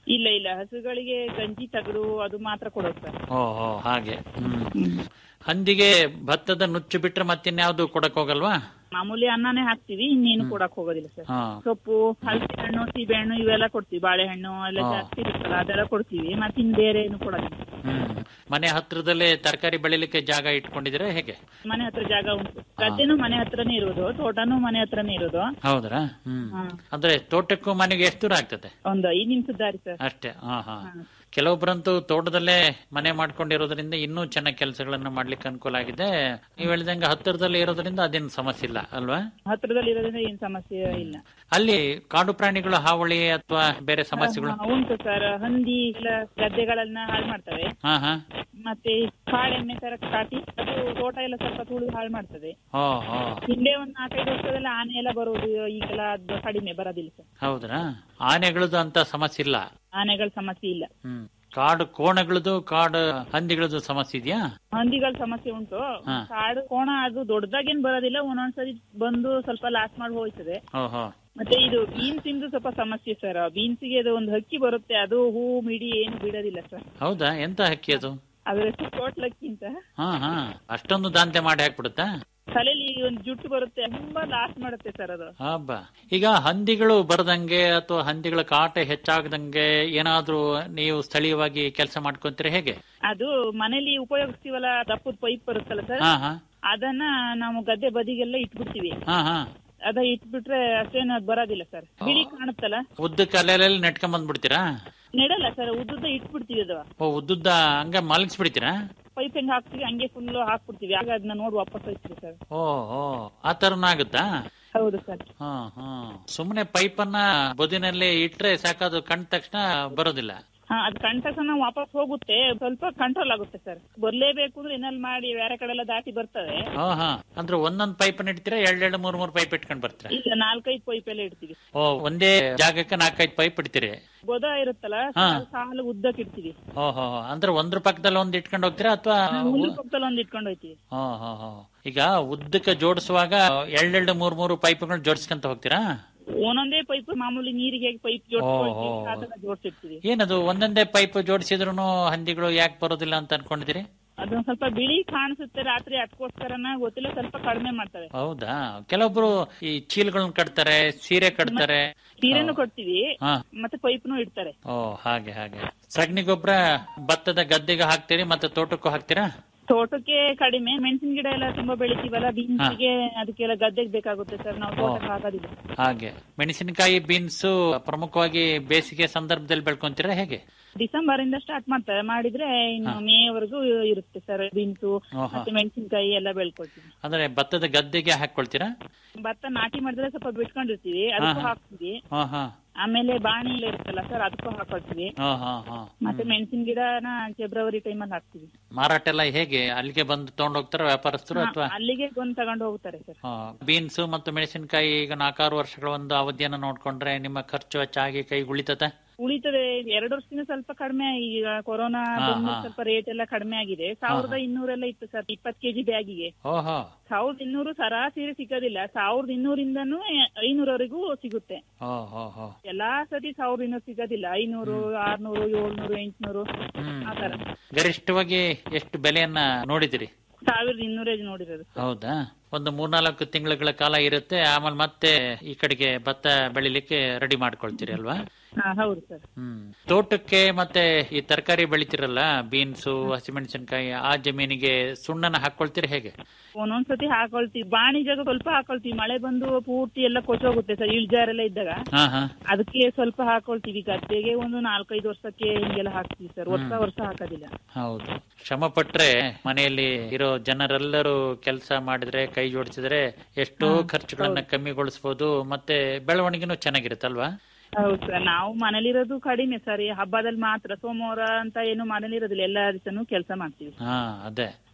ಇಲ್ಲ ಇಲ್ಲ ಹಸುಗಳಿಗೆ ಗಂಜಿ ತಗಡು ಅದು ಮಾತ್ರ ಕೊಡೋದು ಸರ್ ಓ ಓ ಹಾಗೆ ಹ್ಮ್ ಹಂದಿಗೆ ಭತ್ತದ ನುಚ್ಚು ಬಿಟ್ರೆ ಮತ್ತಿನ್ಯಾವ್ದು ಕೊಡಕ್ ಹೋಗಲ್ವಾ ಮಾಮೂಲಿ ಅನ್ನನೇ ಹಾಕ್ತಿವಿ ಇನ್ನೇನು ಕೊಡಕ್ ಹೋಗೋದಿಲ್ಲ ಸರ್ ಹಾ ಸೊಪ್ಪು ಹಲಸೆ ಹಣ್ಣು ಸೀಬೆ ಹಣ್ಣು ಇವೆಲ್ಲ ಕೊಡ್ತೀವಿ ಬಾಳೆಹಣ್ಣು ಎಲ್ಲ ಹಾ. ಜಾಸ್ತಿ ಇರುತ್ತಲ್ಲ ಅದೆಲ್ಲ ಕೊಡ್ತೀವಿ ಮತ್ತೆ ಇನ್ ಬೇರೆ ಏನು ಕೊಡೋದಿಲ್ಲ ಹ್ಮ್ ಮನೆ ಹತ್ರದಲ್ಲೇ ತರಕಾರಿ ಬೆಳಿಲಿಕ್ಕೆ ಜಾಗ ಇಟ್ಕೊಂಡಿದ್ರೆ ಹೇಗೆ ಮನೆ ಹತ್ರ ಜಾಗ ಉಂಟು ಗದ್ದೆನೂ ಮನೆ ಹತ್ರನೇ ಇರೋದು ತೋಟನೂ ಮನೆ ಹತ್ರನೇ ಇರೋದು ಹೌದ್ರಾ ಹ್ಮ್ ಹಾ. ಅಂದ್ರೆ ತೋಟಕ್ಕೂ ಮನೆಗೆ ಎಷ್ಟು ದೂರ ಆಗ್ತದೆ ಒಂದು ಐದು ನಿಮಿಷದ ದಾರಿ ಸರ್ ಅಷ್ಟೇ ಹಾ ಹಾ ಕೆಲವೊಬ್ಬರಂತೂ ತೋಟದಲ್ಲೇ ಮನೆ ಮಾಡ್ಕೊಂಡಿರೋದ್ರಿಂದ ಇನ್ನೂ ಚೆನ್ನಾಗಿ ಕೆಲಸಗಳನ್ನ ಮಾಡ್ಲಿಕ್ಕೆ ಅನುಕೂಲ ಆಗಿದೆ ನೀವು ಹೇಳಿದಂಗೆ ಹತ್ತಿರದಲ್ಲಿ ಇರೋದ್ರಿಂದ ಅದೇನು ಸಮಸ್ಯೆ ಇಲ್ಲ ಅಲ್ವಾ ಹತ್ರದಲ್ಲಿ ಇರೋದ್ರಿಂದ ಏನ್ ಸಮಸ್ಯೆ ಇಲ್ಲ ಅಲ್ಲಿ ಕಾಡು ಪ್ರಾಣಿಗಳ ಹಾವಳಿ ಅಥವಾ ಬೇರೆ ಸಮಸ್ಯೆಗಳು ಹಾ, ಉಂಟು ಸರ್ ಹಂದಿ ಎಲ್ಲ ಗದ್ದೆಗಳನ್ನ ಹಾಳು ಮಾಡ್ತವೆ ಹಾ ಹಾ ಮತ್ತೆ ಕಾಡೆಮ್ಮೆ ತರ ಕಾಟಿ ಅದು ತೋಟ ಎಲ್ಲ ಸ್ವಲ್ಪ ತುಳಿದು ಹಾಳು ಮಾಡ್ತದೆ ಓ ಹೋ ಹಿಂದೆ ಒಂದ್ ನಾಲ್ಕೈದು ವರ್ಷದಲ್ಲಿ ಆನೆ ಎಲ್ಲ ಬರೋದು ಈಗೆಲ್ಲ ಅದು ಕಡಿಮೆ ಬರೋದಿಲ್ಲ ಸರ್ ಹೌದ್ರಾ ಆನೆಗಳದ್ದು ಅಂತ ಸಮಸ್ಯೆ ಇಲ್ಲ ಆನೆಗಳ ಸಮಸ್ಯೆ ಇಲ್ಲ ಹ್ಮ್ ಕಾಡು ಕೋಣಗಳದ್ದು ಕಾಡು ಹಂದಿಗಳದ್ದು ಸಮಸ್ಯೆ ಇದೆಯಾ ಹಂದಿಗಳ ಸಮಸ್ಯೆ ಉಂಟು ಹಾ. ಕಾಡು ಕೋಣ ಅದು ದೊಡ್ಡದಾಗೇನ್ ಬರೋದಿಲ್ಲ ಒಂದೊಂದ್ಸರಿ ಬಂದು ಸ್ವಲ್ಪ ಲಾಸ್ ಮಾಡಿ ಹೋಯ್ತದೆ ಓಹೋ ಮತ್ತೆ ಇದು ಬೀನ್ಸ್ ಇಂದು ಸ್ವಲ್ಪ ಸಮಸ್ಯೆ ಸರ್ ಬೀನ್ಸ್ಗೆ ಅದು ಒಂದು ಹಕ್ಕಿ ಬರುತ್ತೆ ಅದು ಹೂ ಮಿಡಿ ಏನು ಬಿಡೋದಿಲ್ಲ ಸರ್ ಹೌದಾ ಎಂತ ಹಕ್ಕಿ ಅದು ಅದ್ರ ಹೆಸರು ಕೋಟ್ಲಕ್ಕಿ ಅಂತ ಹಾ ಹಾ ಅಷ್ಟೊಂದು ದಾಂತೆ ಮಾಡಿ ಹಾಕ್ಬಿಡುತ್ತಾ ತಲೆಯಲ್ಲಿ ಒಂದು ಜುಟ್ಟು ಬರುತ್ತೆ ತುಂಬಾ ಲಾಸ್ ಮಾಡುತ್ತೆ ಸರ್ ಅದು ಹಬ್ಬ ಈಗ ಹಂದಿಗಳು ಬರದಂಗೆ ಅಥವಾ ಹಂದಿಗಳ ಕಾಟ ಹೆಚ್ಚಾಗದಂಗೆ ಏನಾದ್ರೂ ನೀವು ಸ್ಥಳೀಯವಾಗಿ ಕೆಲಸ ಮಾಡ್ಕೊಂತೀರಿ ಹೇಗೆ ಅದು ಮನೇಲಿ ಉಪಯೋಗಿಸ್ತೀವಲ್ಲ ದಪ್ಪದ ಪೈಪ್ ಬರುತ್ತಲ್ಲ ಸರ್ ಹಾ ಹಾ ಅದನ್ನ ನಾವು ಗದ್ದೆ ಬದಿಗೆಲ್ಲ ಇಟ್ಬಿಡ್ತೀವಿ ಹಾ ಹಾ ಅದ ಇಟ್ಬಿಟ್ರೆ ಅಷ್ಟೇನು ಅದ್ ಬರೋದಿಲ್ಲ ಸರ್ ಬಿಳಿ ಕಾಣುತ್ತಲ್ಲ ಉದ್ದಕ್ಕೆ ಅಲ್ಲೆಲ್ಲ ನೆಟ್ಕೊಂಡ್ ಬಂದ್ಬಿಡ್ತೀರಾ ನೆಡಲ್ಲ ಸರ್ ಉದ್ದುದ್ದ ಇಟ್ಬಿಡ್ತೀವಿ ಅದು ಓ ಉದ್ದುದ್ದ ಹಂಗ ಮಲಗಿಸ್ಬಿಡ್ತೀರಾ ಪೈಪ್ ಹೆಂಗ್ ಹಾಕ್ತಿವಿ ಹಂಗೆ ಫುಲ್ ಹಾಕ್ಬಿಡ್ತೀವಿ ಆಗ ಅದನ್ನ ನೋಡಿ ವಾಪಸ್ ಹೋಯ್ತೀವಿ ಸರ್ ಓ ಓ ಆ ತರನ ಆಗುತ್ತಾ ಹೌದು ಸರ್ ಹಾ ಹಾ ಸುಮ್ಮನೆ ಪೈಪನ್ನ ಬದಿನಲ್ಲಿ ಇಟ್ರೆ ಸಾಕದು ಕಂಡ ತಕ್ಷಣ ಬರೋದಿಲ್ಲ ಹಾ ಅದ್ ಕಂಡ ತಕ್ಷಣ ವಾಪಸ್ ಹೋಗುತ್ತೆ ಸ್ವಲ್ಪ ಕಂಟ್ರೋಲ್ ಆಗುತ್ತೆ ಸರ್ ಬರ್ಲೇಬೇಕು ಅಂದ್ರೆ ಇನ್ನಲ್ಲಿ ಮಾಡಿ ಬೇರೆ ಕಡೆ ಎಲ್ಲ ದಾಟಿ ಬರ್ತವೆ ಹಾ ಹಾ ಅಂದ್ರೆ ಒಂದೊಂದ್ ಪೈಪ್ ಇಡ್ತೀರಾ ಎರಡೆರಡು ಮೂರ್ ಮೂರ್ ಪೈಪ್ ಇಟ್ಕೊಂಡ್ ಬರ್ತೀರಾ ಇಲ್ಲ ನಾಲ್ಕೈದು ಪೈಪ್ ಎಲ್ಲ ಇಡ್ತೀವಿ ಓ ಒಂದೇ ಜಾಗಕ್ಕೆ ನಾಲ್ಕೈದು ಪೈಪ್ ಇಡ್ತೀರಿ ಗೊದ ಇರುತ್ತಲ್ಲ ಹಾ. ಸಾಲು- ಸಾಲು ಉದ್ದಕ್ಕೆ ಇಡ್ತೀವಿ ಓಹೋ ಅಂದ್ರೆ ಒಂದ್ರ ಪಕ್ಕದಲ್ಲಿ ಒಂದ್ ಇಟ್ಕೊಂಡು ಹೋಗ್ತೀರಾ ಅಥವಾ ಮುಂದಿನ ಪಕ್ಕದಲ್ಲಿ ಒಂದ್ ಇಟ್ಕೊಂಡು ಹೋಯ್ತೀವಿ ಹಾ ಹಾ ಹಾ ಈಗ ಉದ್ದಕ್ಕೆ ಜೋಡಿಸುವಾಗ ಎರಡೆರಡು ಮೂರ್ ಮೂರು ಪೈಪ್ಗಳು ಜೋಡಿಸ್ಕೊಂತ ಹೋಗ್ತೀರಾ ಒಂದೊಂದೇ ಪೈಪ್ ಮಾಮೂಲಿ ನೀರಿಗೆ ಹೇಗೆ ಪೈಪ್ ಜೋಡಿಸ್ಕೊಳ್ತೀವಿ ಅದನ್ನ ಜೋಡಿಸಿರ್ತೀವಿ ಏನದು ಒಂದೊಂದೇ ಪೈಪ್ ಜೋಡಿಸಿದ್ರು ಹಂದಿಗಳು ಯಾಕೆ ಬರೋದಿಲ್ಲ ಅಂತ ಅನ್ಕೊಂಡಿದ್ದೀರಿ ಅದೊಂದ್ ಸ್ವಲ್ಪ ಬಿಳಿ ಕಾಣಿಸುತ್ತೆ ರಾತ್ರಿ ಅದಕ್ಕೋಸ್ಕರನ ಗೊತ್ತಿಲ್ಲ ಸ್ವಲ್ಪ ಕಡಿಮೆ ಮಾಡ್ತವೆ ಹೌದಾ ಕೆಲವೊಬ್ರು ಈ ಚೀಲಗಳನ್ನ ಕಟ್ತಾರೆ ಸೀರೆ ಕಟ್ತಾರೆ ಸೀರೆನೂ ಕೊಡ್ತೀವಿ ಹಾ ಮತ್ತೆ ಪೈಪ್ನು ಇಡ್ತಾರೆ ಓ ಹಾಗೆ ಹಾಗೆ ಸಗಣಿ ಗೊಬ್ಬರ ಭತ್ತದ ಗದ್ದೆಗೆ ಹಾಕ್ತೀರಿ ಮತ್ತೆ ತೋಟಕ್ಕೂ ಹಾಕ್ತೀರಾ ತೋಟಕ್ಕೆ ಕಡಿಮೆ ಮೆಣಸಿನ ಗಿಡ ಎಲ್ಲ ತುಂಬಾ ಬೆಳಿತೀವಲ್ಲ ಬೀನ್ಸ್ಗೆ ಅದಕ್ಕೆಲ್ಲ ಗದ್ದೆಗೆ ಬೇಕಾಗುತ್ತೆ ಸರ್ ನಾವು ತೋಟಕ್ಕೆ ಹಾಕೋದಿಲ್ಲ ಹಾಗೆ ಮೆಣಸಿನಕಾಯಿ ಬೀನ್ಸು ಪ್ರಮುಖವಾಗಿ ಬೇಸಿಗೆ ಸಂದರ್ಭದಲ್ಲಿ ಬೆಳ್ಕೊಂತೀರಾ ಹೇಗೆ ಡಿಸೆಂಬರ್ ಇಂದ ಸ್ಟಾರ್ಟ್ ಮಾಡ್ತಾರೆ ಮಾಡಿದ್ರೆ ಇನ್ನು ಮೇವರೆಗೂ ಇರುತ್ತೆ ಸರ್ ಬೀನ್ಸು ಓಹೋ. ಮತ್ತೆ ಮೆಣಸಿನಕಾಯಿ ಎಲ್ಲ ಬೆಳ್ಕೊಳ್ತೀವಿ ಅಂದ್ರೆ ಭತ್ತದ ಗದ್ದೆಗೆ ಹಾಕೊಳ್ತೀರಾ ಭತ್ತ ನಾಟಿ ಮಾಡಿದ್ರೆ ಸ್ವಲ್ಪ ಬಿಟ್ಕೊಂಡಿರ್ತೀವಿ ಅದಕ್ಕೂ ಹಾ. ಹಾಕ್ತೀವಿ ಹಾ ಹಾ ಆಮೇಲೆ ಬಾಣಿ ಎಲ್ಲ ಇರುತ್ತಲ್ಲ ಸರ್ ಅದಕ್ಕೂ ಹಾಕೊಳ್ತೀವಿ ಹಾ ಹಾ ಹಾ ಮತ್ತೆ ಮೆಣಸಿನ ಗಿಡನ ಫೆಬ್ರವರಿ ಟೈಮಲ್ಲಿ ಹಾಕ್ತೀವಿ ಮಾರಾಟ ಎಲ್ಲ ಹೇಗೆ ಅಲ್ಲಿಗೆ ಬಂದು ತಗೊಂಡ್ ಹೋಗ್ತಾರ ವ್ಯಾಪಾರಸ್ಥರು ಅಥವಾ ಅಲ್ಲಿಗೆ ಬಂದು ತಗೊಂಡು ಹೋಗ್ತಾರೆ ಸರ್ ಬೀನ್ಸ್ ಮತ್ತು ಮೆಣಸಿನಕಾಯಿ ಈಗ ನಾಲ್ಕಾರು ವರ್ಷಗಳ ಒಂದು ಅವಧಿಯನ್ನ ನೋಡ್ಕೊಂಡ್ರೆ ನಿಮ್ಮ ಖರ್ಚು ವೆಚ್ಚ ಆಗಿ ಕೈ ಉಳಿತತೆ ಉಳಿತದೆ ಎರಡು ವರ್ಷದಿಂದ ಸ್ವಲ್ಪ ಕಡಿಮೆ ಈಗ ಕೊರೋನಾ ಹಾ, ಬಂದು ಹಾ. ಸ್ವಲ್ಪ ರೇಟ್ ಎಲ್ಲ ಕಡಿಮೆ ಆಗಿದೆ ಸಾವಿರದ ಇನ್ನೂರೆಲ್ಲ ಇತ್ತು ಸರ್ ಇಪ್ಪತ್ತು ಕೆಜಿ ಬ್ಯಾಗಿಗೆ ಓಹೋ ಸಾವಿರದ ಇನ್ನೂರು ಸರಾಸರಿ ಸಿಗೋದಿಲ್ಲ ಸಾವಿರದ ಇನ್ನೂರಿಂದನೂ ಐನೂರವರೆಗೂ ಸಿಗುತ್ತೆ ಓ ಹೋ ಹೋ ಎಲ್ಲಾ ಸತಿ ಸಾವಿರದ ಇನ್ನೂರು ಸಿಗೋದಿಲ್ಲ ಐನೂರು ಆರ್ನೂರು ಏಳ್ನೂರು ಎಂಟ್ನೂರು ಹ್ಮ್ ಆ ತರ ಗರಿಷ್ಠವಾಗಿ ಎಷ್ಟು ಬೆಲೆಯನ್ನ ನೋಡಿದಿರಿ ಸಾವಿರದ ಇನ್ನೂರೇ ನೋಡಿರೋದು ಹೌದಾ ಒಂದು ಮೂರ್ನಾಲ್ಕು ತಿಂಗಳ ಕಾಲ ಇರುತ್ತೆ ಆಮೇಲೆ ಮತ್ತೆ ಈ ಕಡೆಗೆ ಭತ್ತ ಬೆಳಿಲಿಕ್ಕೆ ರೆಡಿ ಮಾಡ್ಕೊಳ್ತೀರಿ ಅಲ್ವಾ ಹಾ ಹೌದು ಸರ್ ಹ್ಮ್ ತೋಟಕ್ಕೆ ಮತ್ತೆ ಈ ತರಕಾರಿ ಬೆಳಿತಿರಲ್ಲ ಬೀನ್ಸು ಹಸಿಮೆಣಸಿನಕಾಯಿ ಆ ಜಮೀನಿಗೆ ಸುಣ್ಣನ ಹಾಕೊಳ್ತೀರಿ ಹೇಗೆ ಒಂದೊಂದ್ಸತಿ ಹಾಕೊಳ್ತೀವಿ ಬಾಣಿ ಜಾಗ ಸ್ವಲ್ಪ ಹಾಕೊಳ್ತೀವಿ ಮಳೆ ಬಂದು ಪೂರ್ತಿ ಎಲ್ಲ ಕೊಚ್ಚೋಗುತ್ತೆ ಸರ್ ಇಳ್ಜಾರೆಲ್ಲ ಇದ್ದಾಗ ಹಾ ಹಾ ಅದಕ್ಕೆ ಸ್ವಲ್ಪ ಹಾಕೊಳ್ತೀವಿ ಗದ್ದೆಗೆ ಒಂದು ನಾಲ್ಕೈದು ವರ್ಷಕ್ಕೆ ಹಿಂಗೆಲ್ಲ ಹಾಕ್ತೀವಿ ಸರ್ ವರ್ಷ ವರ್ಷ ಹಾಕೋದಿಲ್ಲ ಹೌದು ಶ್ರಮ ಪಟ್ರೆ ಮನೆಯಲ್ಲಿ ಇರೋ ಜನರೆಲ್ಲರೂ ಕೆಲಸ ಮಾಡಿದ್ರೆ ಕೈ ಜೋಡಿಸಿದ್ರೆ ಎಷ್ಟೋ ಖರ್ಚುಗಳನ್ನ ಕಮ್ಮಿಗೊಳಿಸಬಹುದು ಮತ್ತೆ ಬೆಳವಣಿಗೆನೂ ಚೆನ್ನಾಗಿರುತ್ತಲ್ವಾ ಹೌದು ಸರ್ ನಾವು ಮನೇಲಿರೋದು ಕಡಿಮೆ ಸರ್ ಈ ಹಬ್ಬದಲ್ಲಿ ಮಾತ್ರ ಸೋಮವಾರ ಅಂತ ಏನು ಮನೇಲಿರೋದಿಲ್ಲ ಎಲ್ಲಾ ದಿವಸನೂ ಕೆಲಸ ಮಾಡ್ತೀವಿ ಹಾ ಅದೇ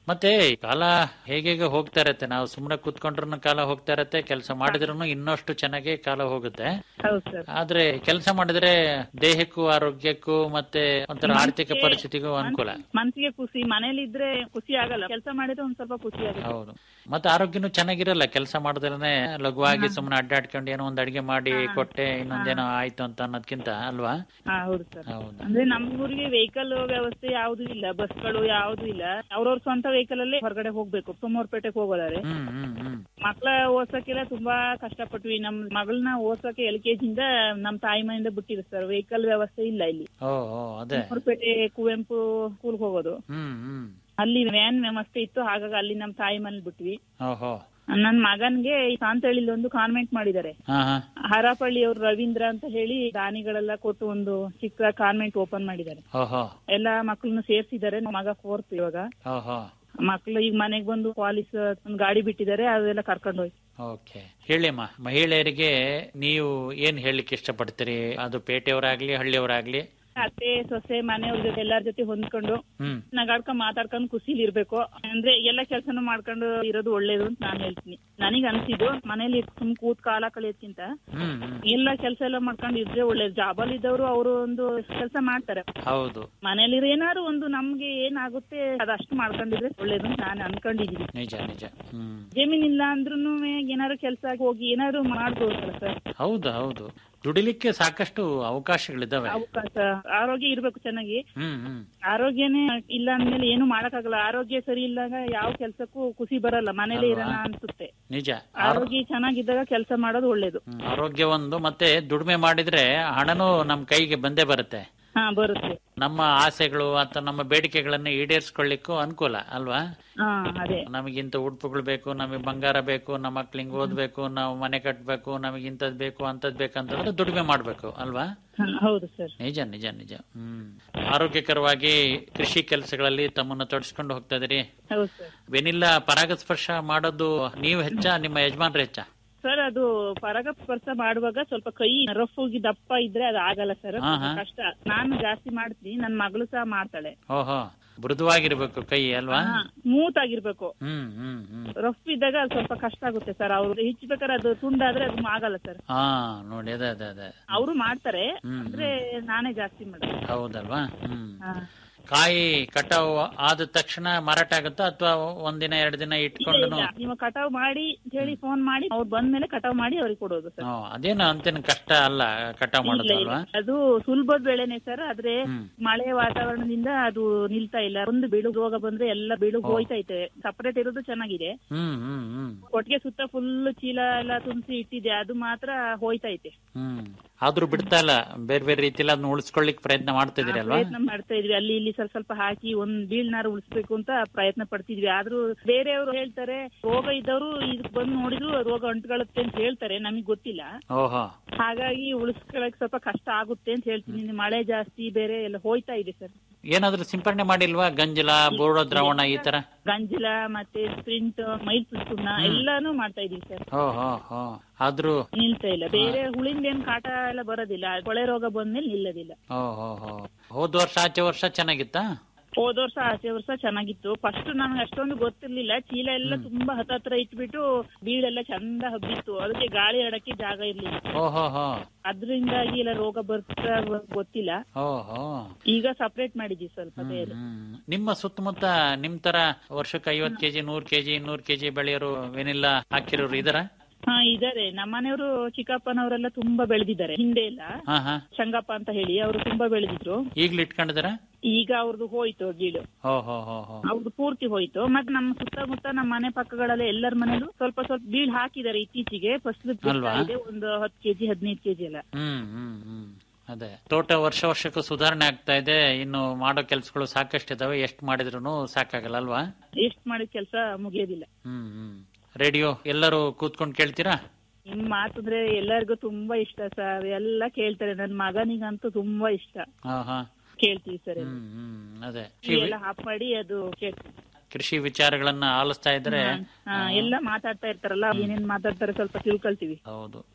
ಮತ್ತೆ ಕಾಲ ಹೇಗೆ ಹೋಗ್ತಾ ಇರತ್ತೆ ನಾವು ಸುಮ್ಮನೆ ಕೂತ್ಕೊಂಡ್ರು ಕಾಲ ಹೋಗ್ತಾ ಇರತ್ತೆ ಕೆಲಸ ಮಾಡಿದ್ರು ಇನ್ನಷ್ಟು ಚೆನ್ನಾಗಿ ಕಾಲ ಹೋಗುತ್ತೆ ಹೌದು ಸರ್ ಆದ್ರೆ ಕೆಲಸ ಮಾಡಿದ್ರೆ ದೇಹಕ್ಕೂ ಆರೋಗ್ಯಕ್ಕೂ ಮತ್ತೆ ಒಂಥರ ಆರ್ಥಿಕ ಪರಿಸ್ಥಿತಿಗೂ ಅನುಕೂಲ ಮನ್ಸಿಗೆ ಖುಷಿ ಮನೇಲಿ ಇದ್ರೆ ಖುಷಿ ಆಗಲ್ಲ ಕೆಲಸ ಮಾಡಿದ್ರೆ ಒಂದ್ ಸ್ವಲ್ಪ ಖುಷಿ ಆಗುತ್ತೆ ಹೌದು ಮತ್ತೆ ಆರೋಗ್ಯನೂ ಚೆನ್ನಾಗಿರಲ್ಲ ಕೆಲಸ ಮಾಡಿದ್ರೆ ಲಘುವಾಗಿ ಸುಮ್ಮನೆ ಅಡ್ಡಾಡ್ಕೊಂಡು ಏನೋ ಒಂದ್ ಅಡಿಗೆ ಮಾಡಿ ಕೊಟ್ಟೆ ಇನ್ನೊಂದೇನೋ ಆಯ್ತು ಅಂತ ಅನ್ನೋದ್ಕಿಂತ ಅಲ್ವಾ ಹಾ ಹೌದು ಸರ್ ಹೌದು ಅಂದ್ರೆ ನಮ್ಮೂರಿಗೆ ವೆಹಿಕಲ್ ವ್ಯವಸ್ಥೆ ಯಾವ್ದು ಇಲ್ಲ ಬಸ್ಗಳು ಯಾವ್ದು ಇಲ್ಲ ಅವ್ರವ್ರ ಸ್ವಂತ ವೆಹಿಕಲ್ ಅಲ್ಲೇ ಹೊರಗಡೆ ಹೋಗ್ಬೇಕು ಸೋಮವಾರಪೇಟೆಗೆ ಹೋಗೋದಾರೆ ಹ್ಮ್ ಹ್ಮ್ ಹ್ಮ್ ಮಕ್ಳ ಓದ್ಸಕ್ಕೆಲ್ಲ ತುಂಬಾ ಕಷ್ಟಪಟ್ವಿ ನಮ್ ಮಗಳನ್ನ ಓದ್ಸಕ್ಕೆ ಎಲ್ ಕೆ ಜಿಂದ ನಮ್ ತಾಯಿ ಮನೆಯಿಂದ ಬಿಟ್ಟಿದ್ರು ಸರ್ ವೆಹಿಕಲ್ ವ್ಯವಸ್ಥೆ ಇಲ್ಲ ಇಲ್ಲಿ ಓ ಓ ಅದೇ ಸೋಮವಾರಪೇಟೆ ಕುವೆಂಪು ಸ್ಕೂಲ್ ಹೋಗೋದು ಹ್ಮ್ ಹ್ಮ್ ಅಲ್ಲಿ ವ್ಯಾನ್ ವ್ಯವಸ್ಥೆ ಇತ್ತು ಹಾಗಾಗಿ ಅಲ್ಲಿ ನಮ್ ತಾಯಿ ಮನೇಲಿ ಬಿಟ್ವಿ ಓಹೋ ನನ್ ಮಗನ್ಗೆ ಸಾಂತಳ್ಳಿಲಿ ಒಂದು ಕಾನ್ವೆಂಟ್ ಮಾಡಿದ್ದಾರೆ ಹಾ ಹಾ ಹರಾಪಳ್ಳಿ ಅವ್ರು ರವೀಂದ್ರ ಅಂತ ಹೇಳಿ ದಾನಿಗಳೆಲ್ಲ ಕೊಟ್ಟು ಒಂದು ಚಿಕ್ಕ ಕಾನ್ವೆಂಟ್ ಓಪನ್ ಮಾಡಿದ್ದಾರೆ ಓಹೋ ಎಲ್ಲಾ ಮಕ್ಳನ್ನು ಸೇರ್ಸಿದ್ದಾರೆ ಮಗ ಫೋರ್ತ್ ಇವಾಗ ಓಹೋ ಮಕ್ಳು ಈಗ ಮನೆಗ್ ಬಂದು ಪಾಲಿಸ್ ಒಂದು ಗಾಡಿ ಬಿಟ್ಟಿದ್ದಾರೆ ಅದೆಲ್ಲ ಕರ್ಕೊಂಡು ಹೋಯ್ತು ಓಕೆ ಹೇಳಿಮ್ಮ ಮಹಿಳೆಯರಿಗೆ ನೀವು ಏನ್ ಹೇಳಲಿಕ್ಕೆ ಇಷ್ಟಪಡ್ತೀರಿ ಅದು ಪೇಟೆಯವರಾಗ್ಲಿ ಹಳ್ಳಿಯವರಾಗ್ಲಿ ಅತ್ತೆ ಸೊಸೆ ಮನೆಯವ್ರ ಜೊತೆ ಎಲ್ಲಾರ ಜೊತೆ ಹೊಂದ್ಕೊಂಡು ಹ್ಮ್ ನಗಾಡ್ಕೊಂಡ್ ಮಾತಾಡ್ಕೊಂಡು ಖುಷಿಲಿ ಇರ್ಬೇಕು ಅಂದ್ರೆ ಎಲ್ಲ ಕೆಲ್ಸನೂ ಮಾಡ್ಕೊಂಡು ಇರೋದು ಒಳ್ಳೇದು ಅಂತ ನಾನ್ ಹೇಳ್ತೀನಿ ನನಗ್ ಅನ್ಸಿದ್ದು ಮನೇಲಿ ಸುಮ್ ಕೂತ್ ಕಾಲ ಕಳಿಯೋದ್ಕಿಂತ ಹ್ಮ್ ಹ್ಮ್ ಎಲ್ಲ ಕೆಲಸ ಎಲ್ಲ ಮಾಡ್ಕೊಂಡು ಇದ್ರೆ ಒಳ್ಳೇದು ಜಾಬಲ್ಲಿ ಇದ್ದವರು ಅವರು ಒಂದು ಕೆಲಸ ಮಾಡ್ತಾರೆ ಹೌದು ಮನೇಲಿ ಏನಾದ್ರು ಒಂದು ನಮ್ಗೆ ಏನಾಗುತ್ತೆ ಅದಷ್ಟು ಮಾಡ್ಕೊಂಡಿದ್ರೆ ಒಳ್ಳೇದು ಅಂತ ನಾನು ಅನ್ಕೊಂಡಿದೀನಿ ನಿಜ ನಿಜ ಹ್ಮ್ ಜಮೀನಿಲ್ಲ ಅಂದ್ರೂ ಏನಾದ್ರು ಕೆಲ್ಸ ಹೋಗಿ ಏನಾದ್ರು ಮಾಡ್ಬೋದಲ್ಲ ಸರ್ ಹೌದು ಹೌದು ದುಡಿಲಿಕ್ಕೆ ಸಾಕಷ್ಟು ಅವಕಾಶಗಳಿದಾವೆ ಅವಕಾಶ ಆರೋಗ್ಯ ಇರ್ಬೇಕು ಚೆನ್ನಾಗಿ ಹ್ಮ್ ಹ್ಮ್ ಆರೋಗ್ಯನೇ ಇಲ್ಲ ಅಂದ್ಮೇಲೆ ಏನು ಮಾಡಕ್ಕಾಗಲ್ಲ ಆರೋಗ್ಯ ಸರಿ ಇಲ್ದಾಗ ಯಾವ ಕೆಲ್ಸಕ್ಕೂ ಖುಷಿ ಬರಲ್ಲ ಮನೇಲೆ ಅಲ್ವಾ? ಇರೋಣ ಅನ್ಸುತ್ತೆ ನಿಜ ಆರೋಗ್ಯ ಚೆನ್ನಾಗಿದ್ದಾಗ ಕೆಲಸ ಮಾಡೋದು ಒಳ್ಳೇದು ಹ್ಮ್. ಆರೋಗ್ಯ ಒಂದು ಮತ್ತೆ ದುಡಿಮೆ ಮಾಡಿದ್ರೆ ಹಣನೂ ನಮ್ ಕೈಗೆ ಬಂದೇ ಬರುತ್ತೆ ಹಾ ಬರುತ್ತೆ ನಮ್ಮ ಆಸೆಗಳು ಅಥವಾ ನಮ್ಮ ಬೇಡಿಕೆಗಳನ್ನ ಈಡೇರಿಸ್ಕೊಳ್ಳಿಕ್ಕೂ ಅನುಕೂಲ ಅಲ್ವಾ ಹಾ ಅದೇ ನಮಗಿಂತ ಉಡುಪುಗಳು ಬೇಕು ನಮಗೆ ಬಂಗಾರ ಬೇಕು ನಮ್ಮ ಮಕ್ಳಿಗೆ ಓದ್ಬೇಕು ನಾವು ಮನೆ ಕಟ್ಟಬೇಕು ನಮಗೆ ಇಂಥದ್ ಬೇಕು ಅಂತದ್ ಬೇಕಂತಂದ್ರೆ ದುಡಿಮೆ ಮಾಡ್ಬೇಕು ಅಲ್ವಾ ಹಾ, ಹೌದು ಸರ್ ನಿಜ ನಿಜ ನಿಜ ಹ್ಮ್ ಆರೋಗ್ಯಕರವಾಗಿ ಕೃಷಿ ಕೆಲಸಗಳಲ್ಲಿ ತಮ್ಮನ್ನ ತೊಡಸ್ಕೊಂಡು ಹೋಗ್ತಾ ಇದೀರಿ ಹೌದು ಸರ್ ವೆನಿಲ್ಲ ಪರಾಗಸ್ಪರ್ಶ ಮಾಡೋದು ನೀವು ಹೆಚ್ಚ ನಿಮ್ಮ ಯಜಮಾನ್ರ ಹೆಚ್ಚ ಸರ್ ಅದು ಪರಾಗಸ್ಪರ್ಶ ಮಾಡುವಾಗ ಸ್ವಲ್ಪ ಕೈ ರಫ್ ಹೋಗಿ ದಪ್ಪ ಇದ್ರೆ ಅದು ಆಗಲ್ಲ ಸರ್ ಹಾ, ಹಾ. ಕಷ್ಟ ನಾನು ಜಾಸ್ತಿ ಮಾಡ್ತೀನಿ ನನ್ ಮಗಳು ಸಹ ಮಾಡ್ತಾಳೆ ಓಹೋ ಮೃದುವಾಗಿರ್ಬೇಕು ಕೈ ಅಲ್ವಾ ಸ್ಮೂತ್ ಆಗಿರ್ಬೇಕು ಹ್ಮ್ ಹ್ಮ್ ಹ್ಮ್ ರಫ್ ಇದ್ದಾಗ ಅದು ಸ್ವಲ್ಪ ಕಷ್ಟ ಆಗುತ್ತೆ ಸರ್ ಅವ್ರು ಹೆಚ್ಚಬೇಕಾದ್ರೆ ಅದು ತುಂಡಾದ್ರೆ ಅದು ಆಗಲ್ಲ ಸರ್ ಹಾ ನೋಡಿ ಅದೇ ಅದೇ ಅದೇ ಅವರು ಮಾಡ್ತಾರೆ ಹ್ಮ್, ಅಂದ್ರೆ ನಾನೇ ಜಾಸ್ತಿ ಮಾಡೋದು ಹೌದಲ್ವಾ ಹ್ಮ್ ಹಾ. ಕಾಯಿ ಕಟಾವು ಆದ ತಕ್ಷಣ ಮಾರಾಟ ಆಗುತ್ತಾ ಅಥವಾ ಒಂದಿನ ಎರಡು ದಿನ ಇಲ್ಲ, ಇಟ್ಕೊಂಡು ಇಲ್ಲ. ನೀವು ಕಟಾವ್ ಮಾಡಿ ಅಂತ ಹೇಳಿ ಫೋನ್ ಮಾಡಿ ಅವ್ರು ಬಂದ್ಮೇಲೆ ಕಟಾವ್ ಮಾಡಿ ಅವ್ರಿಗೆ ಕೊಡೋದು ಸರ್ ಅದೇನು ಅಂತೇನು ಕಷ್ಟ ಅಲ್ಲ ಕಟಾವ್ ಇಲ್ಲ, ಮಾಡೋದು ಇಲ್ಲ. ಅಲ್ವಾ ಅದು ಸುಲಭದ ಬೆಳೆನೆ ಸರ್ ಆದ್ರೆ ಹ್ಮ್. ಮಳೆ ವಾತಾವರಣದಿಂದ ಅದು ನಿಲ್ತಾ ಇಲ್ಲ ಒಂದು ಬೀಳು ರೋಗ ಬಂದ್ರೆ ಎಲ್ಲ ಬೀಳು ಓ. ಹೋಯ್ತೈತೆ ಸಪರೇಟ್ ಇರೋದು ಚೆನ್ನಾಗಿದೆ ಹ್ಮ್ ಹ್ಮ್ ಹ್ಮ್ ಕೊಟ್ಟಿಗೆ ಸುತ್ತ ಫುಲ್ ಚೀಲ ಎಲ್ಲ ತುಂಬಿಸಿ ಇಟ್ಟಿದೆ ಅದು ಮಾತ್ರ ಹೋಯ್ತೈತೆ ಹ್ಮ್ ಆದ್ರೂ ಬಿಡ್ತಾ ಇಲ್ಲ ಬೇರೆ ಬೇರೆ ರೀತಿಯಲ್ಲಿ ಅದನ್ನ ಉಳಿಸ್ಕೊಳ್ಳಿಕ್ ಪ್ರಯತ್ನ ಮಾಡ್ತಿದ್ದೀರಿ ಅಲ್ವಾ ಪ್ರಯತ್ನ ಮಾಡ್ತಾ ಇದ್ವಿ ಅಲ್ಲಿ ಇಲ್ಲಿ ಸ್ವಲ್ಪ ಸ್ವಲ್ಪ ಹಾಕಿ ಒಂದ್ ಬೀಳ್ನಾರು ಉಳಿಸ್ಬೇಕು ಅಂತ ಪ್ರಯತ್ನ ಪಡ್ತಿದ್ವಿ ಆದ್ರೂ ಬೇರೆಯವರು ಹೇಳ್ತಾರೆ ರೋಗ ಇದ್ದವರು ಇದಕ್ ಬಂದು ನೋಡಿದ್ರು ರೋಗ ಅಂಟ್ಕೊಳ್ಳುತ್ತೆ ಅಂತ ಹೇಳ್ತಾರೆ ನಮಗ್ ಗೊತ್ತಿಲ್ಲ ಓಹೋ ಹಾಗಾಗಿ ಉಳಿಸ್ಕೊಳಕ್ ಸ್ವಲ್ಪ ಕಷ್ಟ ಆಗುತ್ತೆ ಅಂತ ಹೇಳ್ತೀನಿ ಇನ್ನು ಮಳೆ ಜಾಸ್ತಿ ಬೇರೆ ಎಲ್ಲ ಹೋಯ್ತಾ ಇದೆ ಸರ್ ಏನಾದ್ರೂ ಸಿಂಪರಣೆ ಮಾಡಿಲ್ವಾ ಗಂಜಲ ಬೋರ್ಡೋ ದ್ರಾವಣ ಈ ತರ ಗಂಜಲ ಮತ್ತೆ ಸ್ಪ್ರಿಂಟ್ ಮೈಲ್ ಸುಣ್ಣ ಎಲ್ಲಾನು ಮಾಡ್ತಾ ಇದೀವಿ ಸರ್ ಹೋ ಹೋ ಹೋ ಆದ್ರೂ ನಿಲ್ತಾ ಇಲ್ಲ ಬೇರೆ ಹುಳಿಂದ ಏನ್ ಕಾಟ ಎಲ್ಲ ಬರೋದಿಲ್ಲ ಕೊಳೆ ರೋಗ ಬಂದ್ಮೇಲೆ ನಿಲ್ಲೋದಿಲ್ಲ ಹೋ ಹೋ ಹೋ ಹೋದ ವರ್ಷ ಆಚೆ ವರ್ಷ ಚೆನ್ನಾಗಿತ್ತಾ ಹೋದ ವರ್ಷ ಆಚೆ ವರ್ಷ ಚೆನ್ನಾಗಿತ್ತು ಫಸ್ಟ್ ನಮ್ಗೆ ಅಷ್ಟೊಂದು ಗೊತ್ತಿರ್ಲಿಲ್ಲ ಚೀಲ ಎಲ್ಲ ತುಂಬಾ ಹತ್ತತ್ರ ಇಟ್ಬಿಟ್ಟು ಬೀಳೆಲ್ಲ ಚಂದ ಹಬ್ಬಿತ್ತು ಅದಕ್ಕೆ ಗಾಳಿ ಆಡಕ್ಕೆ ಜಾಗ ಇರ್ಲಿಲ್ಲ ಹೋ ಹೋ ಹೋ ಅದ್ರಿಂದಾಗಿ ಎಲ್ಲ ರೋಗ ಬರ್ತಾ ಗೊತ್ತಿಲ್ಲ ಹೋ ಹೋ ಈಗ ಸಪರೇಟ್ ಮಾಡಿದ್ವಿ ಸ್ವಲ್ಪ ಬೇರೆ ಹ್ಮ್. ನಿಮ್ಮ ಸುತ್ತಮುತ್ತ ನಿಮ್ ತರ ವರ್ಷಕ್ಕೆ ಐವತ್ ಕೆಜಿ ನೂರ್ ಕೆಜಿ ಇನ್ನೂರ್ ಕೆಜಿ ಬೆಳೆಯೋರು ಏನಿಲ್ಲ ಹಾಕಿರೋರು ಇದರ ಹಾ ಇದಾರೆ ನಮ್ಮನೆಯವರು ಚಿಕ್ಕಪ್ಪನವರೆಲ್ಲ ತುಂಬಾ ಬೆಳೆದಿದ್ದಾರೆ ಹಿಂದೆ ಎಲ್ಲ ಹಾ ಹಾ ಶಂಗಪ್ಪ ಅಂತ ಹೇಳಿ ಅವರು ತುಂಬಾ ಬೆಳೆದಿದ್ರು ಈಗ್ಲೂ ಇಟ್ಕೊಂಡಿದಾರ ಈಗ ಅವ್ರದ್ದು ಹೋಯ್ತು ಗೀಳು ಹೋ ಹೋ ಹೋ ಹೋ ಅವ್ರದ್ದು ಪೂರ್ತಿ ಹೋಯ್ತು ಮತ್ತೆ ನಮ್ಮ ಸುತ್ತಮುತ್ತ ನಮ್ಮ ಮನೆ ಪಕ್ಕಗಳಲ್ಲಿ ಎಲ್ಲರ ಮನೇಲೂ ಸ್ವಲ್ಪ ಸ್ವಲ್ಪ ಬೀಳ್ ಹಾಕಿದ್ದಾರೆ ಇತ್ತೀಚೆಗೆ ಫಸಲು ಅಲ್ವಾ? ಇದೆ ಒಂದು ಹತ್ತು ಕೆಜಿ ಹದಿನೈದು ಕೆಜಿ ಎಲ್ಲ ಹ್ಮ್ ಹ್ಮ್ ಹ್ಮ್ ಅದೇ ತೋಟ ವರ್ಷ ವರ್ಷಕ್ಕೂ ಸುಧಾರಣೆ ಆಗ್ತಾ ಇದೆ ಇನ್ನು ಮಾಡೋ ಕೆಲ್ಸಗಳು ಸಾಕಷ್ಟು ಇದಾವೆ ಎಷ್ಟು ಮಾಡಿದ್ರು ಸಾಕಾಗಲ್ಲ ಅಲ್ವಾ ಎಷ್ಟ್ ಮಾಡಿದ ಕೆಲಸ ಮುಗಿಯೋದಿಲ್ಲ ಹ್ಮ್ ಹ್ಮ್ ರೇಡಿಯೋ ಎಲ್ಲರೂ ಕೂತ್ಕೊಂಡು ಕೇಳ್ತೀರಾ ನಿಮ್ ಮಾತಂದ್ರೆ ಎಲ್ಲರಿಗೂ ತುಂಬಾ ಇಷ್ಟ ಸರ್ ಎಲ್ಲ ಕೇಳ್ತಾರೆ ನನ್ ಮಗನಿಗಂತೂ ತುಂಬಾ ಇಷ್ಟ ಹಾ ಹಾ ಕೇಳ್ತೀವಿ ಸರ್ ಹ್ಮ್ ಹ್ಮ್ ಅದೇ ಎಲ್ಲ ಆಫ್ ಮಾಡಿ ಅದು ಕೇಳ್ತೀವಿ ಕೃಷಿ ವಿಚಾರಗಳನ್ನ ಆಲಿಸ್ತಾ ಇದ್ರೆ ಹಾ, ಎಲ್ಲ ಮಾತಾಡ್ತಾ ಇರ್ತಾರಲ್ಲ ಏನೇನ್ ಮಾತಾಡ್ತಾರೆ ಸ್ವಲ್ಪ ತಿಳ್ಕೊಳ್ತೀವಿ ಹೌದು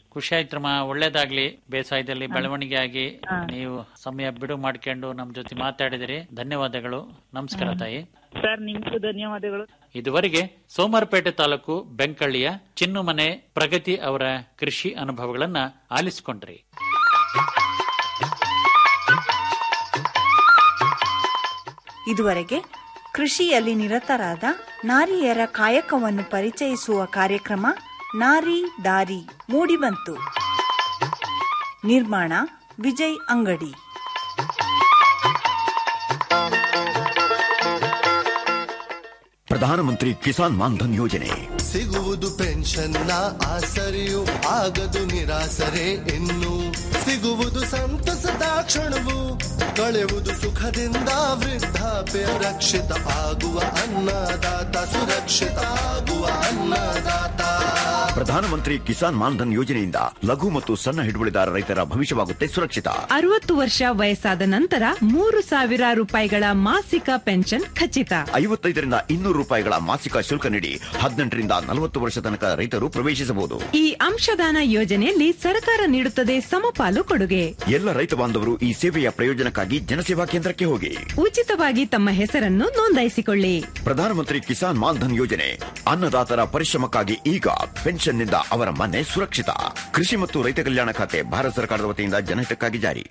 ಖುಷಿ ಆಯ್ತ್ರಮ್ಮ ಒಳ್ಳೇದಾಗ್ಲಿ ಬೇಸಾಯದಲ್ಲಿ ಬೆಳವಣಿಗೆ ಆಗಿ ನೀವು ಸಮಯ ಬಿಡು ಮಾಡ್ಕೊಂಡು ನಮ್ ಜೊತೆ ಮಾತಾಡಿದಿರಿ ಧನ್ಯವಾದಗಳು ನಮಸ್ಕಾರ ತಾಯಿ ಸರ್ ನಿಮ್ಗೂ ಧನ್ಯವಾದಗಳು ಇದುವರೆಗೆ ಸೋಮವಾರಪೇಟೆ ತಾಲೂಕು ಬೆಂಕಳ್ಳಿಯ ಚಿನ್ನುಮನೆ ಪ್ರಗತಿ ಅವರ ಕೃಷಿ ಅನುಭವಗಳನ್ನ ಆಲಿಸಿಕೊಂಡ್ರಿ ಇದುವರೆಗೆ ಕೃಷಿಯಲ್ಲಿ ನಿರತರಾದ ನಾರಿಯರ ಕಾಯಕವನ್ನು ಪರಿಚಯಿಸುವ ಕಾರ್ಯಕ್ರಮ ನಾರಿ ದಾರಿ ಮೂಡಿಬಂತು ನಿರ್ಮಾಣ ವಿಜಯ್ ಅಂಗಡಿ ಪ್ರಧಾನಮಂತ್ರಿ ಕಿಸಾನ್ ಮಾನ್ಧನ್ ಯೋಜನೆ ಸಿಗುವುದು ಪೆನ್ಷನ್ನ ಆಸರೆಯು ಆಗದು ನಿರಾಸರೆ ಇನ್ನು ಸಿಗುವುದು ಸಂತಸದ ಕ್ಷಣವು ಕಳೆಯುವುದು ಸುಖದಿಂದ ವೃದ್ಧಾಪ್ಯ ರಕ್ಷಿತ ಆಗುವ ಅನ್ನದಾತ ಸುರಕ್ಷಿತ ಆಗುವ ಅನ್ನದಾತ ಪ್ರಧಾನಮಂತ್ರಿ ಕಿಸಾನ್ ಮಾನ್ಧನ್ ಯೋಜನೆಯಿಂದ ಲಘು ಮತ್ತು ಸಣ್ಣ ಹಿಡುವಳಿದಾರ ರೈತರ ಭವಿಷ್ಯವಾಗುತ್ತೆ ಸುರಕ್ಷಿತ ಅರವತ್ತು ವರ್ಷ ವಯಸ್ಸಾದ ನಂತರ ಮೂರು ಸಾವಿರ ರೂಪಾಯಿಗಳ ಮಾಸಿಕ ಪೆನ್ಷನ್ ಖಚಿತ ಐವತ್ತೈದರಿಂದ ಇನ್ನೂರು ರೂಪಾಯಿಗಳ ಮಾಸಿಕ ಶುಲ್ಕ ನೀಡಿ ಹದಿನೆಂಟರಿಂದ ನಲವತ್ತು ವರ್ಷ ತನಕ ರೈತರು ಪ್ರವೇಶಿಸಬಹುದು ಈ ಅಂಶದಾನ ಯೋಜನೆಯಲ್ಲಿ ಸರ್ಕಾರ ನೀಡುತ್ತದೆ ಸಮಪಾಲು ಕೊಡುಗೆ ಎಲ್ಲ ರೈತ ಬಾಂಧವರು ಈ ಸೇವೆಯ ಪ್ರಯೋಜನಕ್ಕಾಗಿ ಜನಸೇವಾ ಕೇಂದ್ರಕ್ಕೆ ಹೋಗಿ ಉಚಿತವಾಗಿ ತಮ್ಮ ಹೆಸರನ್ನು ನೋಂದಾಯಿಸಿಕೊಳ್ಳಿ ಪ್ರಧಾನಮಂತ್ರಿ ಕಿಸಾನ್ ಮಾನ್ಧನ್ ಯೋಜನೆ ಅನ್ನದಾತರ ಪರಿಶ್ರಮಕ್ಕಾಗಿ ಈಗ ಪೆನ್ಷನ್ನಿಂದ ಅವರ ಮನೆ ಸುರಕ್ಷಿತ ಕೃಷಿ ಮತ್ತು ರೈತ ಕಲ್ಯಾಣ ಖಾತೆ ಭಾರತ ಸರ್ಕಾರದ ವತಿಯಿಂದ ಜನಹಿತಕ್ಕಾಗಿ ಜಾರಿ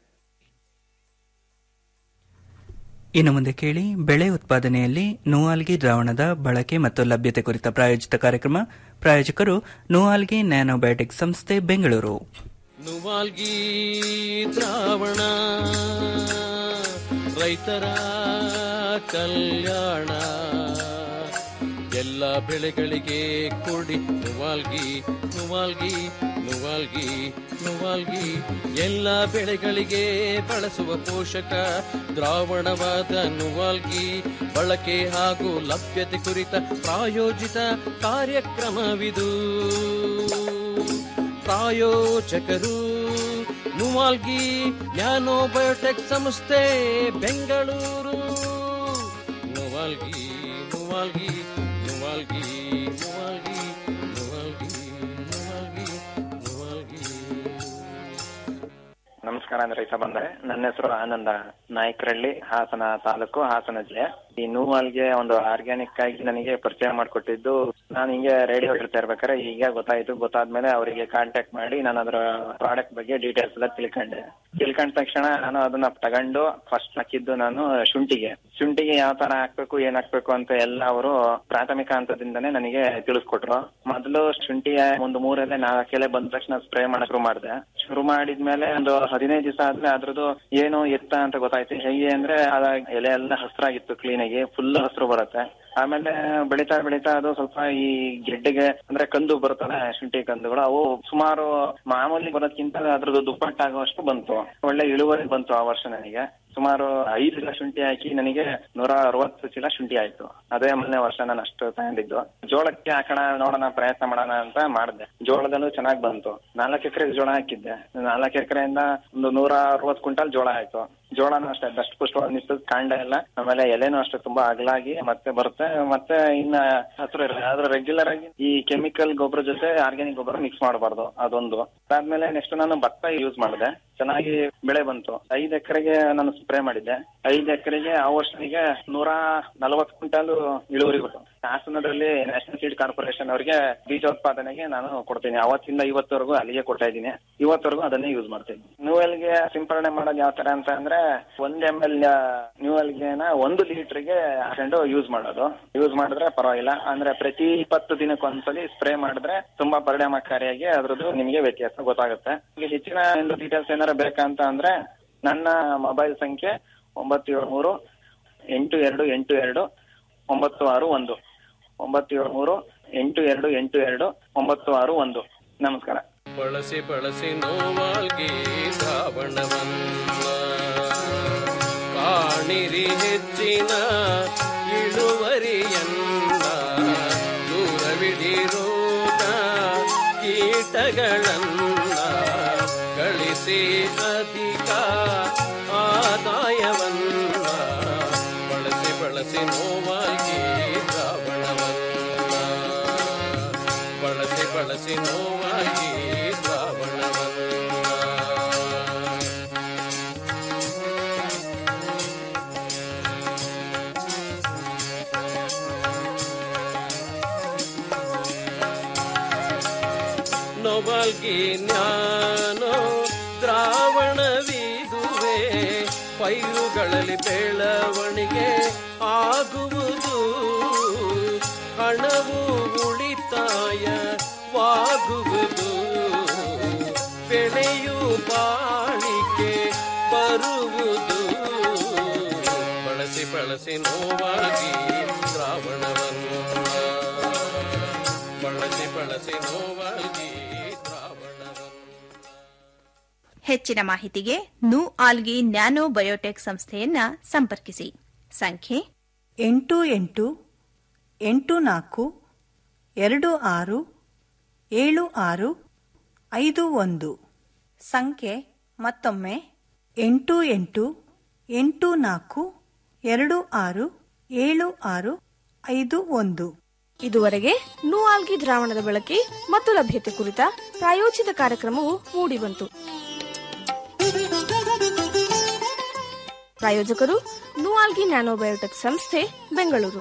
ಇನ್ನು ಮುಂದೆ ಕೇಳಿ ಬೆಳೆ ಉತ್ಪಾದನೆಯಲ್ಲಿ ನೂವಾಲ್ಗಿ ದ್ರಾವಣದ ಬಳಕೆ ಮತ್ತು ಲಭ್ಯತೆ ಕುರಿತ ಪ್ರಾಯೋಜಿತ ಕಾರ್ಯಕ್ರಮ ಪ್ರಾಯೋಜಕರು ನೂವಾಲ್ಗಿ ನ್ಯಾನೋಬಯೋಟಿಕ್ ಸಂಸ್ಥೆ ಬೆಂಗಳೂರು ನುವಾಲ್ಗಿ ದ್ರಾವಣ ರೈತರ ಕಲ್ಯಾಣ ಎಲ್ಲ ಬೆಳೆಗಳಿಗೆ ಕೊಡಿ ನುವಾಲ್ಗಿ ನುವಾಲ್ಗಿ ನುವಾಲ್ಗಿ ನುವಾಲ್ಗಿ ಎಲ್ಲ ಬೆಳೆಗಳಿಗೆ ಬಳಸುವ ಪೋಷಕ ದ್ರಾವಣವಾದ ನುವಾಲ್ಗಿ ಬಳಕೆ ಹಾಗೂ ಲಭ್ಯತೆ ಕುರಿತ ಪ್ರಾಯೋಜಿತ ಕಾರ್ಯಕ್ರಮವಿದು ಪ್ರಾಯೋಜಕರು ನುವಾಲ್ಗಿ ನ್ಯಾನೋ ಬಯೋಟೆಕ್ ಸಂಸ್ಥೆ ಬೆಂಗಳೂರು ನುವಾಲ್ಗಿ ನುವಾಲ್ಗಿ ನುವಾಲ್ಗಿ ನುವಾಲ್ಗಿ ನುವಾಲ್ಗಿ ನುವಾಲ್ಗಿ ನುವಾಲ್ಗಿ ನಮಸ್ಕಾರ ಅಂದ್ರೆ ರೈತ ಬಂದರೆ ನನ್ನ ಹೆಸರು ಆನಂದ ನಾಯಕರಳ್ಳಿ ಹಾಸನ ತಾಲೂಕು ಹಾಸನ ಜಿಲ್ಲೆ ಈ ನೂವಾಲ್ಗೆ ಒಂದು ಆರ್ಗ್ಯಾನಿಕ್ ಆಗಿ ನನಗೆ ಪರಿಚಯ ಮಾಡಿಕೊಟ್ಟಿದ್ದು ನಾನು ಹಿಂಗೆ ರೇಡಿಯೋ ಹೇಳ್ತಾ ಇರ್ಬೇಕಾದ್ರೆ ಈಗ ಗೊತ್ತಾಯ್ತು ಗೊತ್ತಾದ್ಮೇಲೆ ಅವರಿಗೆ ಕಾಂಟ್ಯಾಕ್ಟ್ ಮಾಡಿ ನಾನು ಅದರ ಪ್ರಾಡಕ್ಟ್ ಬಗ್ಗೆ ಡೀಟೇಲ್ಸ್ ಎಲ್ಲ ತಿಳ್ಕೊಂಡೆ ತಿಳ್ಕೊಂಡ ತಕ್ಷಣ ನಾನು ಅದನ್ನ ತಗೊಂಡು ಫಸ್ಟ್ ಹಾಕಿದ್ದು ನಾನು ಶುಂಠಿಗೆ ಶುಂಠಿಗೆ ಯಾವ ತರ ಹಾಕ್ಬೇಕು ಏನ್ ಹಾಕ್ಬೇಕು ಅಂತ ಎಲ್ಲ ಅವರು ಪ್ರಾಥಮಿಕ ಹಂತದಿಂದನೇ ನನಗೆ ತಿಳಿಸ್ಕೊಟ್ರು ಮೊದಲು ಶುಂಠಿಯ ಒಂದು ಮೂರಲ್ಲೇ ನಾಲ್ಕು ಎಲೆ ಬಂದ ತಕ್ಷಣ ಸ್ಪ್ರೇ ಮಾಡಕ್ ಶುರು ಮಾಡಿದೆ ಶುರು ಮಾಡಿದ್ಮೇಲೆ ಒಂದು ಹದಿನೈದು ದಿವಸ ಆದ್ಮೇಲೆ ಅದ್ರದ್ದು ಏನು ಎತ್ತ ಅಂತ ಗೊತ್ತಾಯ್ತು ಹೇಗೆ ಅಂದ್ರೆ ಅದ ಎಲೆ ಎಲ್ಲ ಹಸ್ರಾಗಿತ್ತು ಕ್ಲೀನ್ ಆಗಿ ಫುಲ್ ಹಸ್ರು ಬರುತ್ತೆ ಆಮೇಲೆ ಬೆಳೀತಾ ಬೆಳೀತಾ ಅದು ಸ್ವಲ್ಪ ಈ ಗೆಡ್ಡೆಗೆ ಅಂದ್ರೆ ಕಂದು ಬರುತ್ತಲ್ಲ ಶುಂಠಿ ಕಂದುಗಳು ಅವು ಸುಮಾರು ಮಾಮೂಲಿ ಬರೋದ್ಕಿಂತ ಅದ್ರದ್ದು ದುಪ್ಪಟ್ಟಾಗುವಷ್ಟು ಬಂತು ಒಳ್ಳೆ ಇಳುವರಿ ಬಂತು ಆ ವರ್ಷ ನನಗೆ ಸುಮಾರು ಐದು ಚೀಲ ಶುಂಠಿ ಹಾಕಿ ನನಗೆ ನೂರ ಅರವತ್ತು ಚೀಲ ಶುಂಠಿ ಆಯ್ತು ಅದೇ ಮೊನ್ನೆ ವರ್ಷ ನಾನು ಅಷ್ಟು ತಗೊಂಡಿದ್ದು ಜೋಳಕ್ಕೆ ಹಾಕೋಣ ನೋಡೋಣ ಪ್ರಯತ್ನ ಮಾಡೋಣ ಅಂತ ಮಾಡಿದೆ ಜೋಳದಲ್ಲೂ ಚೆನ್ನಾಗಿ ಬಂತು ನಾಲ್ಕು ಎಕರೆ ಜೋಳ ಹಾಕಿದ್ದೆ ನಾಲ್ಕು ಎಕರೆಯಿಂದ ಒಂದು ನೂರ ಅರವತ್ತು ಕ್ವಿಂಟಲ್ ಜೋಳ ಆಯ್ತು ಜೋಳನೂ ಅಷ್ಟೇ ದಷ್ಟು ಪುಷ್ಟವಾಗಿ ನಿಂತು ಕಾಂಡ ಎಲ್ಲ ಆಮೇಲೆ ಎಲೆನೂ ಅಷ್ಟೇ ತುಂಬಾ ಅಗಲಾಗಿ ಮತ್ತೆ ಬರುತ್ತೆ ಮತ್ತೆ ಇನ್ನ ಹಸಿರು ಇರುತ್ತೆ ಆದ್ರೆ ರೆಗ್ಯುಲರ್ ಆಗಿ ಈ ಕೆಮಿಕಲ್ ಗೊಬ್ಬರ ಜೊತೆ ಆರ್ಗ್ಯಾನಿಕ್ ಗೊಬ್ಬರ ಮಿಕ್ಸ್ ಮಾಡಬಾರ್ದು ಅದೊಂದು ಅದಾದ್ಮೇಲೆ ನೆಕ್ಸ್ಟ್ ನಾನು ಭತ್ತ ಯೂಸ್ ಮಾಡಿದೆ ಚೆನ್ನಾಗಿ ಬೆಳೆ ಬಂತು ಐದು ಎಕರೆಗೆ ನಾನು ಸ್ಪ್ರೇ ಮಾಡಿದ್ದೆ ಐದು ಎಕರೆಗೆ ಆ ವರ್ಷನಿಗೆ ನೂರ ನಲವತ್ತು ಕ್ವಿಂಟಲ್ ಇಳುವರಿ ಬಂತು ಹಾಸನದಲ್ಲಿ ನ್ಯಾಷನಲ್ ಸೀಡ್ ಕಾರ್ಪೊರೇಷನ್ ಅವರಿಗೆ ಬೀಜೋತ್ಪಾದನೆಗೆ ನಾನು ಕೊಡ್ತೀನಿ ಅವತ್ತಿಂದ ಇವತ್ತವರೆಗೂ ಅಲ್ಲಿಗೆ ಕೊಡ್ತಾ ಇದ್ದೀನಿ ಇವತ್ತವರೆಗೂ ಅದನ್ನೇ ಯೂಸ್ ಮಾಡ್ತೀನಿ ನ್ಯೂವೆಲ್ಗೆ ಸಿಂಪರಣೆ ಮಾಡೋದು ಯಾವ ತರ ಅಂತ ಅಂದ್ರೆ ಒಂದ್ ಎಮ್ ಎಲ್ ನ್ಯೂವೆಲ್ಗೆನ ಒಂದು ಲೀಟರ್ಗೆ ಹಾಕೊಂಡು ಯೂಸ್ ಮಾಡೋದು ಯೂಸ್ ಮಾಡಿದ್ರೆ ಪರವಾಗಿಲ್ಲ ಅಂದ್ರೆ ಪ್ರತಿ ಇಪ್ಪತ್ತು ದಿನಕ್ಕೊಂದ್ಸಲಿ ಸ್ಪ್ರೇ ಮಾಡಿದ್ರೆ ತುಂಬಾ ಪರಿಣಾಮಕಾರಿಯಾಗಿ ಅದ್ರದ್ದು ನಿಮಗೆ ವ್ಯತ್ಯಾಸ ಗೊತ್ತಾಗುತ್ತೆ ಈಗ ಹೆಚ್ಚಿನ ಒಂದು ಡೀಟೇಲ್ಸ್ ಏನಾರ ಬೇಕಂತ ಅಂದ್ರೆ ನನ್ನ ಮೊಬೈಲ್ ಸಂಖ್ಯೆ ಒಂಬತ್ತು ಏಳು ಮೂರು ಎಂಟು ಎರಡು ಎಂಟು ಎರಡು ಒಂಬತ್ತು ಆರು ಒಂದು ಒಂಬತ್ತು ಏಳು ಮೂರು ಎಂಟು ಎರಡು ಎಂಟು ಎರಡು ಒಂಬತ್ತು ಆರು ಒಂದು ನಮಸ್ಕಾರ ಬಳಸಿ ಬಳಸಿ ನೋವಾಲ್ಗಿ ದ್ರಾವಣವನ್ನ ಕಾಣಿರಿ ಹೆಚ್ಚಿನ ಇಳುವರಿಯನ್ನ ದೂರವಿಡಿರೋಗ ಕೀಟಗಳನ್ನ ಗಳಿಸಿ ಅಧಿಕ ಆದಾಯವನ್ನ ಬಳಸಿ ಬಳಸಿ ನೋವಾಗಿ ದ್ರಾವಣವನ್ನ ಬಳಸಿ ಬಳಸಿ ನೋವಾಗಿ ದ್ರಾವಣವನ್ನ ನೋಬಲ್ಗಿ ಜ್ಞಾನೋ ದ್ರಾವಣವಿದುವೆ ಪೈರುಗಳಲ್ಲಿ ಬೆಳವಣಿಗೆ ಆಗುವುದು ಹಣವು ಉಳಿತಾಯವಾಗುವುದು ಬೆಳೆಯು ಬಾಳಿಕೆ ಬರುವುದು ಬಳಸಿ ಬಳಸಿ ನೋವಾಗಿ ದ್ರಾವಣವನ್ನು ಬಳಸಿ ಬಳಸಿ ನೋವಾಗಿ ದ್ರಾವಣವನ್ನು ಹೆಚ್ಚಿನ ಮಾಹಿತಿಗೆ ನು ಆಲ್ಗಿ ನ್ಯಾನೋ ಬಯೋಟೆಕ್ ಸಂಸ್ಥೆಯನ್ನ ಸಂಪರ್ಕಿಸಿ ಸಂಖ್ಯೆ ಎಂಟು ಎಂಟು ಎಂಟು ನಾಲ್ಕು ಎರಡು ಆರು ಏಳು ಆರು ಐದು ಒಂದು ಸಂಖ್ಯೆ ಮತ್ತೊಮ್ಮೆ ಎಂಟು ಎಂಟು ಎಂಟು ನಾಲ್ಕು ಎರಡು ಆರು ಏಳು ಆರು ಐದು ಒಂದು ಇದುವರೆಗೆ ನೂಆಲ್ಗಿ ದ್ರಾವಣದ ಬಳಕೆ ಮತ್ತು ಲಭ್ಯತೆ ಕುರಿತ ಪ್ರಾಯೋಜಿತ ಕಾರ್ಯಕ್ರಮವು ಮೂಡಿಬಂತು ಪ್ರಾಯೋಜಕರು ನೂಆಲ್ಗಿ ನ್ಯಾನೋಬಯೋಟೆಕ್ ಸಂಸ್ಥೆ ಬೆಂಗಳೂರು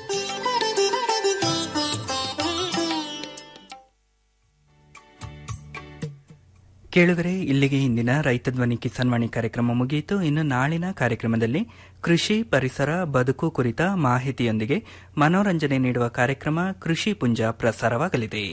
ಕೇಳುಗರೆ ಇಲ್ಲಿಗೆ ಇಂದಿನ ರೈತ ಧ್ವನಿ ಕಿಸಾನ್ವಾಣಿ ಕಾರ್ಯಕ್ರಮ ಮುಗಿಯಿತು ಇನ್ನು ನಾಳಿನ ಕಾರ್ಯಕ್ರಮದಲ್ಲಿ ಕೃಷಿ ಪರಿಸರ ಬದುಕು ಕುರಿತ ಮಾಹಿತಿಯೊಂದಿಗೆ ಮನೋರಂಜನೆ ನೀಡುವ ಕಾರ್ಯಕ್ರಮ ಕೃಷಿ ಪುಂಜ ಪ್ರಸಾರವಾಗಲಿದೆ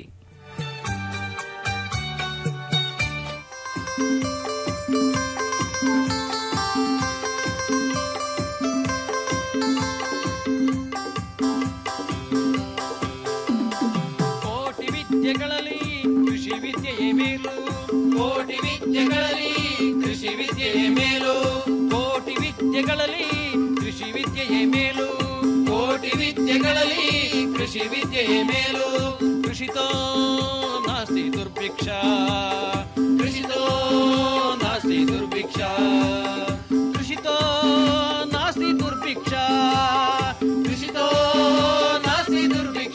ಕೋಟಿ ವಿದ್ಯೆಗಳಲ್ಲಿ ಕೃಷಿ ವಿದ್ಯೆಯೇ ಮೇಲು ಕೋಟಿ ವಿದ್ಯೆಗಳಲ್ಲಿ ಕೃಷಿ ವಿದ್ಯೆಯೇ ಮೇಲು ಕೋಟಿ ವಿದ್ಯೆಗಳಲ್ಲಿ ಕೃಷಿ ವಿದ್ಯೆಯೇ ಮೇಲು ಕೋಟಿ ವಿದ್ಯೆಗಳಲ್ಲಿ ಕೃಷಿ ವಿದ್ಯೆಯೇ ಮೇಲು ಕೃಷಿತೋ ನಾಸ್ತಿ ದುರ್ಭಿಕ್ಷ ಕೃಷಿತೋ ನಾಸ್ತಿ ದುರ್ಭಿಕ್ಷ ಕೃಷಿತೋ ನಾಸ್ತಿ ದುರ್ಭಿಕ್ಷ ಕೃಷಿತೋ ನಾಸ್ತಿ ದುರ್ಭಿಕ್ಷ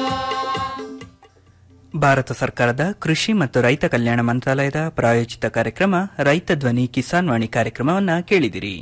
ಭಾರತ ಸರ್ಕಾರದ ಕೃಷಿ ಮತ್ತು ರೈತ ಕಲ್ಯಾಣ ಮಂತ್ರಾಲಯದ ಪ್ರಾಯೋಜಿತ ಕಾರ್ಯಕ್ರಮ ರೈತ ಧ್ವನಿ ಕಿಸಾನ್ ವಾಣಿ ಕಾರ್ಯಕ್ರಮವನ್ನು ಕೇಳಿದಿರಿ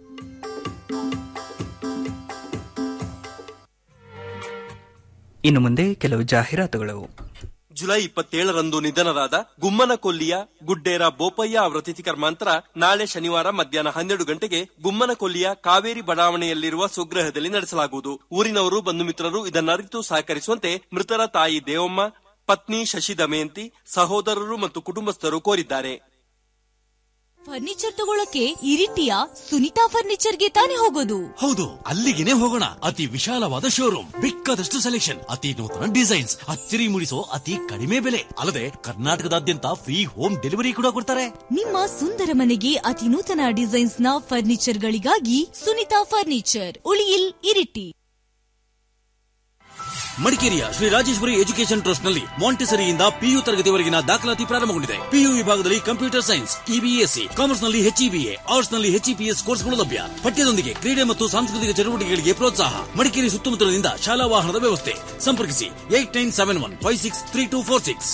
ಇನ್ನು ಮುಂದೆ ಕೆಲವು ಜಾಹೀರಾತುಗಳು ಜುಲೈ ಇಪ್ಪತ್ತೇಳರಂದು ನಿಧನರಾದ ಗುಮ್ಮನಕೊಲ್ಲಿಯ ಗುಡ್ಡೇರ ಬೋಪಯ್ಯ ಅವರ ತಿಥಿ ಕರ್ಮಾಂತರ ನಾಳೆ ಶನಿವಾರ ಮಧ್ಯಾಹ್ನ ಹನ್ನೆರಡು ಗಂಟೆಗೆ ಗುಮ್ಮನಕೊಲ್ಲಿಯ ಕಾವೇರಿ ಬಡಾವಣೆಯಲ್ಲಿರುವ ಸ್ವಗೃಹದಲ್ಲಿ ನಡೆಸಲಾಗುವುದು ಊರಿನವರು ಬಂಧು ಮಿತ್ರರು ಇದನ್ನರಿತು ಸಹಕರಿಸುವಂತೆ ಮೃತರ ತಾಯಿ ದೇವಮ್ಮ ಪತ್ನಿ ಶಶಿ ದಮಯಂತಿ ಸಹೋದರರು ಮತ್ತು ಕುಟುಂಬಸ್ಥರು ಕೋರಿದ್ದಾರೆ ಫರ್ನಿಚರ್ ತಗೊಳಕ್ಕೆ ಇರಿಟಿಯ ಸುನಿತಾ ಫರ್ನಿಚರ್ಗೆ ತಾನೇ ಹೋಗೋದು ಹೌದು ಅಲ್ಲಿಗೆನೆ ಹೋಗೋಣ ಅತಿ ವಿಶಾಲವಾದ ಶೋರೂಮ್ ಬೇಕಾದಷ್ಟು ಸೆಲೆಕ್ಷನ್ ಅತಿ ನೂತನ ಡಿಸೈನ್ಸ್ ಅಚ್ಚರಿ ಮೂಡಿಸೋ ಅತಿ ಕಡಿಮೆ ಬೆಲೆ ಅಲ್ಲದೆ ಕರ್ನಾಟಕದಾದ್ಯಂತ ಫ್ರೀ ಹೋಮ್ ಡೆಲಿವರಿ ಕೂಡ ಕೊಡ್ತಾರೆ ನಿಮ್ಮ ಸುಂದರ ಮನೆಗೆ ಅತಿ ನೂತನ ಡಿಸೈನ್ಸ್ ನ ಫರ್ನಿಚರ್ ಗಳಿಗಾಗಿ ಸುನಿತಾ ಫರ್ನಿಚರ್ ಉಳಿಯಿಲ್ ಇರಿಟಿ ಮಡಿಕೇರಿಯ ಶ್ರೀ ರಾಜೇಶ್ವರಿ ಎಜುಕೇಶನ್ ಟ್ರಸ್ಟ್ ನಲ್ಲಿ ಮಾಂಟೆಸರಿಯಿಂದ ಪಿಯು ತರಗತಿವರೆಗಿನ ದಾಖಲಾತಿ ಪ್ರಾರಂಭಗೊಂಡಿದೆ ಪಿಯು ವಿಭಾಗದಲ್ಲಿ ಕಂಪ್ಯೂಟರ್ ಸೈನ್ಸ್ ಇಬಿಎಸ್ಸಿ ಕಾಮರ್ಸ್ ನಲ್ಲಿ ಎಚ್ಇಬಿಎ ಆರ್ಟ್ಸ್ ನಲ್ಲಿ ಎಚ್ಇಪಿಎಸ್ ಕೋರ್ಸ್ಗಳು ಲಭ್ಯ ಪಠ್ಯದೊಂದಿಗೆ ಕ್ರೀಡೆ ಮತ್ತು ಸಾಂಸ್ಕೃತಿಕ ಚಟುವಟಿಕೆಗಳಿಗೆ ಪ್ರೋತ್ಸಾಹ ಮಡಿಕೇರಿ ಸುತ್ತಮುತ್ತಲಿನಿಂದ ಶಾಲಾ ವಾಹನದ ವ್ಯವಸ್ಥೆ ಸಂಪರ್ಕಿಸಿ eight nine seven one five six three two four six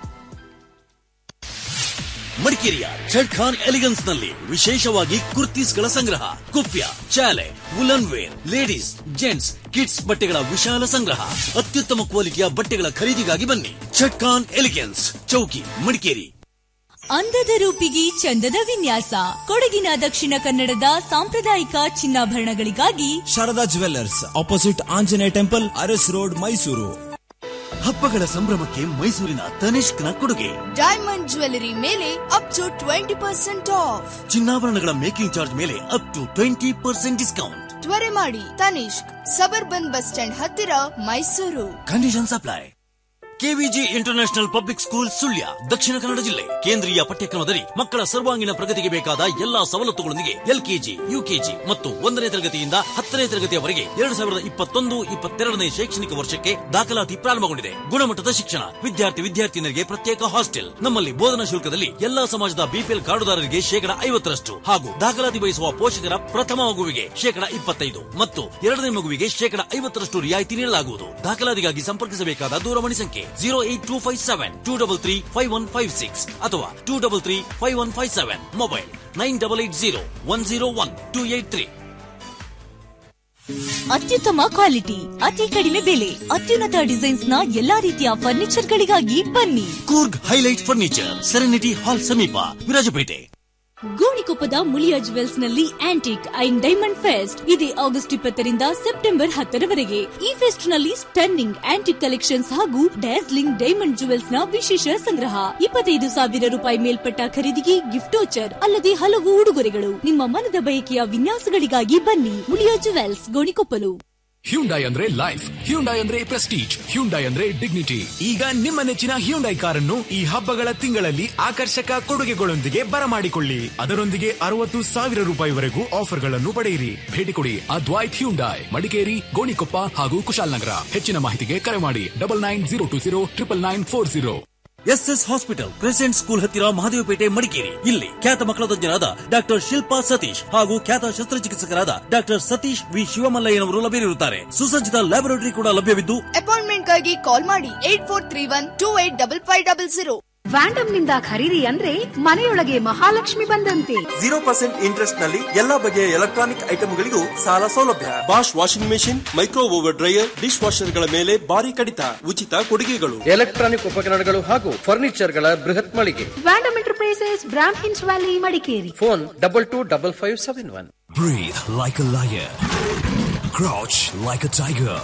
ಮಡಿಕೇರಿಯ ಝಡ್ ಖಾನ್ ಎಲಿಗನ್ಸ್ ನಲ್ಲಿ ವಿಶೇಷವಾಗಿ ಕುರ್ತೀಸ್ಗಳ ಸಂಗ್ರಹ kupya chale woollen wear ladies gents kids ಬಟ್ಟೆಗಳ ವಿಶಾಲ ಸಂಗ್ರಹ ಅತ್ಯುತ್ತಮ ಕ್ವಾಲಿಟಿಯ ಬಟ್ಟೆಗಳ ಖರೀದಿಗಾಗಿ ಬನ್ನಿ ಝಡ್ ಖಾನ್ ಎಲಿಗನ್ಸ್ ಚೌಕಿ ಮಡಿಕೇರಿ ಅಂದದ ರೂಪಿಗೆ ಚಂದದ ವಿನ್ಯಾಸ ಕೊಡಗಿನ ದಕ್ಷಿಣ ಕನ್ನಡದ ಸಾಂಪ್ರದಾಯಿಕ ಚಿನ್ನಾಭರಣಗಳಿಗಾಗಿ Sharada jewellers opposite Anjaneya temple Aras road Mysuru ಹಬ್ಬಗಳ ಸಂಭ್ರಮಕ್ಕೆ ಮೈಸೂರಿನ ತನಿಷ್ಕ್ನ ಕೊಡುಗೆ ಡೈಮಂಡ್ ಜ್ಯುವೆಲರಿ ಮೇಲೆ up to twenty percent off ಚಿನ್ನಾಭರಣಗಳ ಮೇಕಿಂಗ್ ಚಾರ್ಜ್ ಮೇಲೆ up to twenty percent discount ತ್ವರೆ ಮಾಡಿ ತನಿಷ್ಕ್ ಸಬರ್ಬನ್ ಬಸ್ ಸ್ಟ್ಯಾಂಡ್ ಹತ್ತಿರ Mysuru conditions apply KVG international public school Sullia Dakshina Kannada ಜಿಲ್ಲೆ ಕೇಂದ್ರೀಯ ಪಠ್ಯಕ್ರಮದಲ್ಲಿ ಮಕ್ಕಳ ಸರ್ವಾಂಗೀಣ ಪ್ರಗತಿಗೆ ಬೇಕಾದ ಎಲ್ಲಾ ಸವಲತ್ತುಗಳೊಂದಿಗೆ ಎಲ್ಕೆಜಿ ಯುಕೆಜಿ ಮತ್ತು ಒಂದನೇ ತರಗತಿಯಿಂದ ಹತ್ತನೇ ತರಗತಿಯವರೆಗೆ ಎರಡು ಸಾವಿರದ ಇಪ್ಪತ್ತೊಂದು ಇಪ್ಪತ್ತೆರಡನೇ ಶೈಕ್ಷಣಿಕ ವರ್ಷಕ್ಕೆ ದಾಖಲಾತಿ ಪ್ರಾರಂಭಗೊಂಡಿದೆ ಗುಣಮಟ್ಟದ ಶಿಕ್ಷಣ ವಿದ್ಯಾರ್ಥಿ ವಿದ್ಯಾರ್ಥಿನಿಯರಿಗೆ ಪ್ರತ್ಯೇಕ ಹಾಸ್ಟೆಲ್ ನಮ್ಮಲ್ಲಿ ಬೋಧನಾ ಶುಲ್ಕದಲ್ಲಿ ಎಲ್ಲಾ ಸಮಾಜದ ಬಿಪಿಎಲ್ ಕಾರ್ಡುದಾರರಿಗೆ ಶೇಕಡ ಐವತ್ತರಷ್ಟು ಹಾಗೂ ದಾಖಲಾತಿ ಬಯಸುವ ಪೋಷಕರ ಪ್ರಥಮ ಮಗುವಿಗೆ ಶೇಕಡ ಇಪ್ಪತ್ತೈದು ಮತ್ತು ಎರಡನೇ ಮಗುವಿಗೆ ಶೇಕಡ ಐವತ್ತರಷ್ಟು ರಿಯಾಯಿತಿ ನೀಡಲಾಗುವುದು ದಾಖಲಾತಿಗಾಗಿ ಸಂಪರ್ಕಿಸಬೇಕಾದ ದೂರವಾಣಿ ಸಂಖ್ಯೆ zero eight two five seven two double three five one five six ಅಥವಾ two double three five one five seven mobile nine double eight zero one zero one two eight three ಅತ್ಯುತ್ತಮ ಕ್ವಾಲಿಟಿ ಅತಿ ಕಡಿಮೆ ಬೆಲೆ ಅತ್ಯುನ್ನತ designs ನ ಎಲ್ಲಾ ರೀತಿಯ furniture ಗಳಿಗಾಗಿ ಬನ್ನಿ Coorg highlight furniture serenity hall ಸಮೀಪ ವಿರಾಜಪೇಟೆ ಗೋಣಿಕೊಪ್ಪದ ಮುಳಿಯಾ ಜುವೆಲ್ಸ್ ನಲ್ಲಿ ಆಂಟಿಕ್ ಐನ್ ಡೈಮಂಡ್ ಫೆಸ್ಟ್ ಇದೆ ಆಗಸ್ಟ್ ಇಪ್ಪತ್ತರಿಂದ ಸೆಪ್ಟೆಂಬರ್ ಹತ್ತರವರೆಗೆ ಈ ಫೆಸ್ಟ್ ನಲ್ಲಿ ಸ್ಟನ್ನಿಂಗ್ ಆಂಟಿಕ್ ಕಲೆಕ್ಷನ್ಸ್ ಹಾಗೂ ಡ್ಯಾಸ್ಲಿಂಗ್ ಡೈಮಂಡ್ ಜುವೆಲ್ಸ್ ನ ವಿಶೇಷ ಸಂಗ್ರಹ ಇಪ್ಪತ್ತೈದು ಸಾವಿರ ರೂಪಾಯಿ ಮೇಲ್ಪಟ್ಟ ಖರೀದಿಗೆ ಗಿಫ್ಟ್ ವೋಚರ್ ಅಲ್ಲದೆ ಹಲವು ಉಡುಗೊರೆಗಳು ನಿಮ್ಮ ಮನದ ಬಯಕೆಯ ವಿನ್ಯಾಸಗಳಿಗಾಗಿ ಬನ್ನಿ ಮುಳಿಯಾ ಜುವೆಲ್ಸ್ ಗೋಣಿಕೊಪ್ಪಲು ಹ್ಯುಂಡೈ ಅಂದ್ರೆ ಲೈಫ್ ಹ್ಯುಂಡೈ ಅಂದ್ರೆ ಪ್ರೆಸ್ಟೀಜ್ ಹ್ಯುಂಡೈ ಅಂದ್ರೆ ಡಿಗ್ನಿಟಿ ಈಗ ನಿಮ್ಮ ನೆಚ್ಚಿನ ಹ್ಯುಂಡೈ ಕಾರನ್ನು ಈ ಹಬ್ಬಗಳ ತಿಂಗಳಲ್ಲಿ ಆಕರ್ಷಕ ಕೊಡುಗೆಗಳೊಂದಿಗೆ ಬರಮಾಡಿಕೊಳ್ಳಿ ಅದರೊಂದಿಗೆ ಅರವತ್ತು ಸಾವಿರ ರೂಪಾಯಿವರೆಗೂ ಆಫರ್ಗಳನ್ನು ಪಡೆಯಿರಿ ಭೇಟಿ ಕೊಡಿ ಅದ್ವೈತ್ ಹ್ಯುಂಡೈ ಮಡಿಕೇರಿ ಗೋಣಿಕೊಪ್ಪ ಹಾಗೂ ಕುಶಾಲನಗರ ಹೆಚ್ಚಿನ ಮಾಹಿತಿಗೆ ಕರೆ ಮಾಡಿ double nine zero two zero triple nine four zero S S hospital crescent school ಹತ್ತಿರ ಮಹದೇವಪೇಟೆ ಮಡಿಕೇರಿ ಇಲ್ಲಿ ಖ್ಯಾತ ಮಕ್ಕಳ ತಜ್ಞರಾದ ಡಾಕ್ಟರ್ ಶಿಲ್ಪಾ ಸತೀಶ್ ಹಾಗೂ ಖ್ಯಾತ ಶಸ್ತ್ರಚಿಕಿತ್ಸಕರಾದ ಡಾಕ್ಟರ್ ಸತೀಶ್ ವಿ ಶಿವಮಲ್ಲಯ್ಯನವರು ಲಭ್ಯವಿರುತ್ತಾರೆ ಸುಸಜ್ಜಿತ ಲ್ಯಾಬೊರೇಟರಿ ಕೂಡ ಲಭ್ಯವಿದ್ದು ಅಪಾಯಿಂಟ್ಮೆಂಟ್ಗಾಗಿ ಕಾಲ್ ಮಾಡಿ eight four three one two eight double five double zero ವ್ಯಾಂಡಮ್ ನಿಂದ ಖರೀದಿ ಅಂದ್ರೆ ಮನೆಯೊಳಗೆ ಮಹಾಲಕ್ಷ್ಮಿ ಬಂದಂತೆ ಜೀರೋ ಪರ್ಸೆಂಟ್ ಇಂಟ್ರೆಸ್ಟ್ ನಲ್ಲಿ ಎಲ್ಲಾ ಬಗೆಯ ಎಲೆಕ್ಟ್ರಾನಿಕ್ ಐಟಮ್ಗಳಿಗೂ ಸಾಲ ಸೌಲಭ್ಯ Bosch washing machine micro oven dryer dish ವಾಷರ್ಗಳ ಮೇಲೆ ಭಾರಿ ಕಡಿತ ಉಚಿತ ಕೊಡುಗೆಗಳು ಎಲೆಕ್ಟ್ರಾನಿಕ್ ಉಪಕರಣಗಳು ಹಾಗೂ ಫರ್ನಿಚರ್ಗಳ ಬೃಹತ್ ಮಳಿಗೆ ವ್ಯಾಂಡಮ್ enterprises Brahmins valley Madikeri phone double two double five seven one Breathe like a lion. Crouch like a tiger.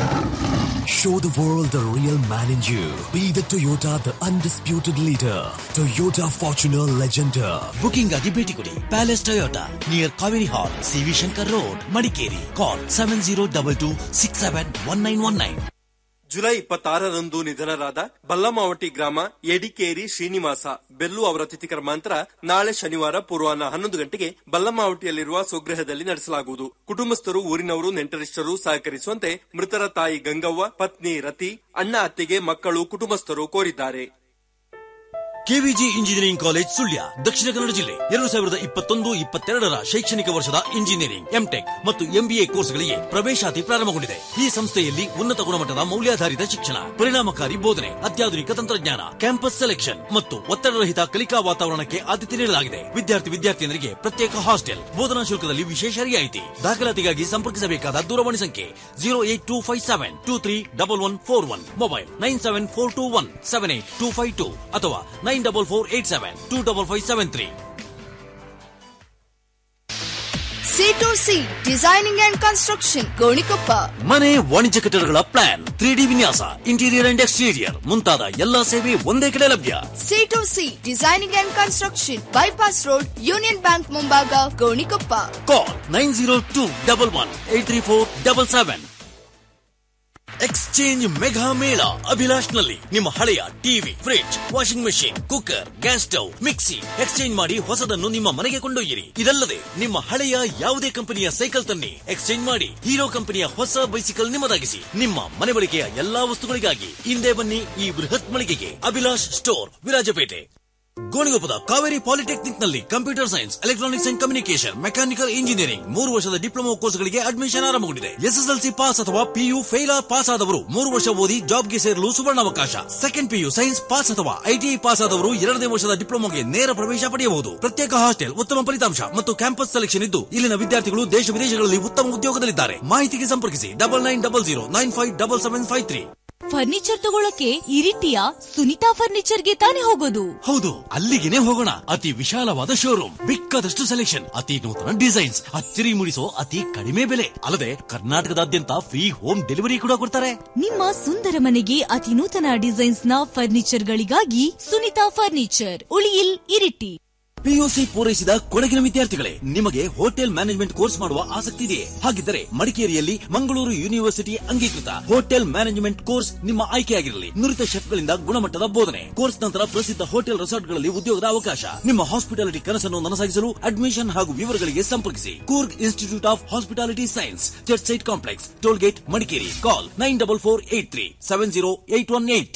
Show the world the real man in you. Be the Toyota, the undisputed leader. Toyota Fortuner Legender. Booking ಆಗಿ ಭೇಟಿ ಕೊಡಿ palace Toyota near Kaveri hall CV Shankar road Madikeri call seven zero double two six seven one nine one nine July ಇಪ್ಪತ್ತಾರರಂದು ನಿಧನರಾದ ಬಲ್ಲಮಾವಟಿ ಗ್ರಾಮ ಎಡಿಕೇರಿ Srinivasa bell ಅವರ ತಿಥಿ ಕರ್ಮಾಂತರ ನಾಳೆ ಶನಿವಾರ ಪೂರ್ವಾಹ್ನ ಹನ್ನೊಂದು ಗಂಟೆಗೆ ಬಲ್ಲಮಾವಟಿಯಲ್ಲಿರುವ ಸ್ವಗೃಹದಲ್ಲಿ ನಡೆಸಲಾಗುವುದು ಕುಟುಂಬಸ್ಥರು ಊರಿನವರು ನೆಂಟರಿಷ್ಟರು ಸಹಕರಿಸುವಂತೆ ಮೃತರ ತಾಯಿ ಗಂಗವ್ವ ಪತ್ನಿ ರತಿ ಅಣ್ಣ ಅತ್ತೆಗೆ ಮಕ್ಕಳು ಕುಟುಂಬಸ್ಥರು ಕೋರಿದ್ದಾರೆ KVG engineering college Sullia Dakshina Kannada ಜಿಲ್ಲೆ ಎರಡು ಸಾವಿರದ ಇಪ್ಪತ್ತೊಂದು ಇಪ್ಪತ್ತೆರಡರ ಶೈಕ್ಷಣಿಕ ವರ್ಷದ ಇಂಜಿನಿಯರಿಂಗ್ ಎಂಟೆಕ್ ಮತ್ತು ಎಂಬಿಎ ಕೋರ್ಸ್ಗಳಿಗೆ ಪ್ರವೇಶಾತಿ ಪ್ರಾರಂಭಗೊಂಡಿದೆ ಈ ಸಂಸ್ಥೆಯಲ್ಲಿ ಉನ್ನತ ಗುಣಮಟ್ಟದ ಮೌಲ್ಯಾಧಾರಿತ ಶಿಕ್ಷಣ ಪರಿಣಾಮಕಾರಿ ಬೋಧನೆ ಅತ್ಯಾಧುನಿಕ ತಂತ್ರಜ್ಞಾನ ಕ್ಯಾಂಪಸ್ ಸೆಲೆಕ್ಷನ್ ಮತ್ತು ಒತ್ತಡರಹಿತ ಕಲಿಕಾ ವಾತಾವರಣಕ್ಕೆ ಆದ್ಯತೆ ನೀಡಲಾಗಿದೆ ವಿದ್ಯಾರ್ಥಿ ವಿದ್ಯಾರ್ಥಿನಿಯರಿಗೆ ಪ್ರತ್ಯೇಕ ಹಾಸ್ಟೆಲ್ ಬೋಧನಾ ಶುಲ್ಕದಲ್ಲಿ ವಿಶೇಷ ರಿಯಾಯಿತಿ ದಾಖಲಾತಿಗಾಗಿ ಸಂಪರ್ಕಿಸಬೇಕಾದ ದೂರವಾಣಿ ಸಂಖ್ಯೆ zero eight two five seven two three double one four one mobile nine seven four two one seven eight two five two ಅಥವಾ nine double four eight seven two double five seven three C to C designing and construction Gonikoppa ಮನೆ ವಾಣಿಜ್ಯ ಕಟ್ಟಡಗಳ plan three D ವಿನ್ಯಾಸ interior and exterior ಮುಂತಾದ ಎಲ್ಲಾ ಸೇವೆ ಒಂದೇ ಕಡೆ ಲಭ್ಯ C to C designing and construction bypass road union bank ಮುಂಭಾಗ Gonikoppa call nine zero two double one eight three four double seven exchange mega ಮೇಳ ಅಭಿಲಾಷ್ ನಲ್ಲಿ ನಿಮ್ಮ ಹಳೆಯ TV fridge washing machine cooker gas stove mixie exchange ಮಾಡಿ ಹೊಸದನ್ನು ನಿಮ್ಮ ಮನೆಗೆ ಕೊಂಡೊಯ್ಯಿರಿ ಇದಲ್ಲದೆ ನಿಮ್ಮ ಹಳೆಯ ಯಾವುದೇ ಕಂಪನಿಯ ಸೈಕಲ್ ತನ್ನಿ ಎಕ್ಸ್ಚೇಂಜ್ ಮಾಡಿ ಹೀರೋ ಕಂಪನಿಯ ಹೊಸ ಬೈಸಿಕಲ್ ನಿಮ್ಮದಾಗಿಸಿ ನಿಮ್ಮ ಮನೆ ಬಳಕೆಯ ಎಲ್ಲಾ ವಸ್ತುಗಳಿಗಾಗಿ ಹಿಂದೆ ಬನ್ನಿ ಈ ಬೃಹತ್ ಮಳಿಗೆಗೆ ಅಭಿಲಾಷ್ ಸ್ಟೋರ್ ವಿರಾಜಪೇಟೆ ಗೋಣಿಗೊಪ್ಪದ ಕಾವೇರಿ ಪಾಲಿಟೆಕ್ನಿಕ್ ನಲ್ಲಿ computer science electronics and communication mechanical engineering ಮೂರು ವರ್ಷದ ಡಿಪ್ಲೊಮಾ ಕೋರ್ಸ್ಗಳಿಗೆ ಅಡ್ಮಿಷನ್ ಆರಂಭಗೊಂಡಿದೆ ಎಸ್ಎಸ್ಎಲ್ಸಿ ಪಾಸ್ ಅಥವಾ ಪಿಯು ಫೇಲ್ ಪಾಸ್ ಆದವರು ಮೂರು ವರ್ಷ ಓದಿ ಜಾಬ್ಗೆ ಸೇರಲು ಸುವರ್ಣಾವಕಾಶ ಸೆಕೆಂಡ್ ಪಿಯು ಸೈನ್ಸ್ ಪಾಸ್ ಅಥವಾ ಐಟಿಐ ಪಾಸ್ ಆದವರು ಎರಡನೇ ವರ್ಷದ ಡಿಪ್ಲೊಮಾಗೆ ನೇರ ಪ್ರವೇಶ ಪಡೆಯಬಹುದು ಪ್ರತ್ಯೇಕ ಹಾಸ್ಟೆಲ್ ಉತ್ತಮ ಫಲಿತಾಂಶ ಮತ್ತು ಕ್ಯಾಂಪಸ್ ಸೆಲೆಕ್ಷನ್ ಇದ್ದು ಇಲ್ಲಿನ ವಿದ್ಯಾರ್ಥಿಗಳು ದೇಶ ವಿದೇಶಗಳಲ್ಲಿ ಉತ್ತಮ ಉದ್ಯೋಗದಲ್ಲಿದ್ದಾರೆ ಮಾಹಿತಿಗೆ ಸಂಪರ್ಕಿಸಿ double nine double zero nine five double seven five three furniture ತಗೊಳಕ್ಕೆ ಇರಿಟಿಯ ಸುನಿತಾ ಫರ್ನಿಚರ್ಗೆ ತಾನೇ ಹೋಗೋದು ಹೌದು ಅಲ್ಲಿಗೆನೆ ಹೋಗೋಣ ಅತಿ ವಿಶಾಲವಾದ ಶೋರೂಮ್ ಬೇಕಾದಷ್ಟು ಸೆಲೆಕ್ಷನ್ ಅತಿ ನೂತನ ಡಿಸೈನ್ಸ್ ಅಚ್ಚರಿ ಮೂಡಿಸೋ ಅತಿ ಕಡಿಮೆ ಬೆಲೆ ಅಲ್ಲದೆ ಕರ್ನಾಟಕದಾದ್ಯಂತ ಫ್ರೀ ಹೋಮ್ ಡೆಲಿವರಿ ಕೂಡ ಕೊಡ್ತಾರೆ ನಿಮ್ಮ ಸುಂದರ ಮನೆಗೆ ಅತಿ ನೂತನ ಡಿಸೈನ್ಸ್ ನ ಫರ್ನಿಚರ್ ಗಳಿಗಾಗಿ ಸುನಿತಾ ಫರ್ನಿಚರ್ ಉಳಿಯಿಲ್ ಇರಿಟಿ ಪಿಯುಸಿ ಪೂರೈಸಿದ ಕೊಡಗಿನ ವಿದ್ಯಾರ್ಥಿಗಳೇ ನಿಮಗೆ ಹೋಟೆಲ್ ಮ್ಯಾನೇಜ್ಮೆಂಟ್ ಕೋರ್ಸ್ ಮಾಡುವ ಆಸಕ್ತಿ ಇದೆಯೇ ಹಾಗಿದ್ದರೆ ಮಡಿಕೇರಿಯಲ್ಲಿ ಮಂಗಳೂರು ಯೂನಿವರ್ಸಿಟಿ ಅಂಗೀಕೃತ ಹೋಟೆಲ್ ಮ್ಯಾನೇಜ್ಮೆಂಟ್ ಕೋರ್ಸ್ ನಿಮ್ಮ ಆಯ್ಕೆಯಾಗಿರಲಿ ನುರಿತ ಶೆಫ್ಗಳಿಂದ ಗುಣಮಟ್ಟದ ಬೋಧನೆ ಕೋರ್ಸ್ ನಂತರ ಪ್ರಸಿದ್ಧ ಹೋಟೆಲ್ ರೆಸಾರ್ಟ್ಗಳಲ್ಲಿ ಉದ್ಯೋಗದ ಅವಕಾಶ ನಿಮ್ಮ ಹಾಸ್ಪಿಟಾಲಿಟಿ ಕನಸನ್ನು ನನಸಾಗಿಸಲು ಅಡ್ಮಿಷನ್ ಹಾಗೂ ವಿವರಗಳಿಗೆ ಸಂಪರ್ಕಿಸಿ Coorg institute of hospitality science church site complex toll gate Madikeri call nine double four eight three seven zero eight one eight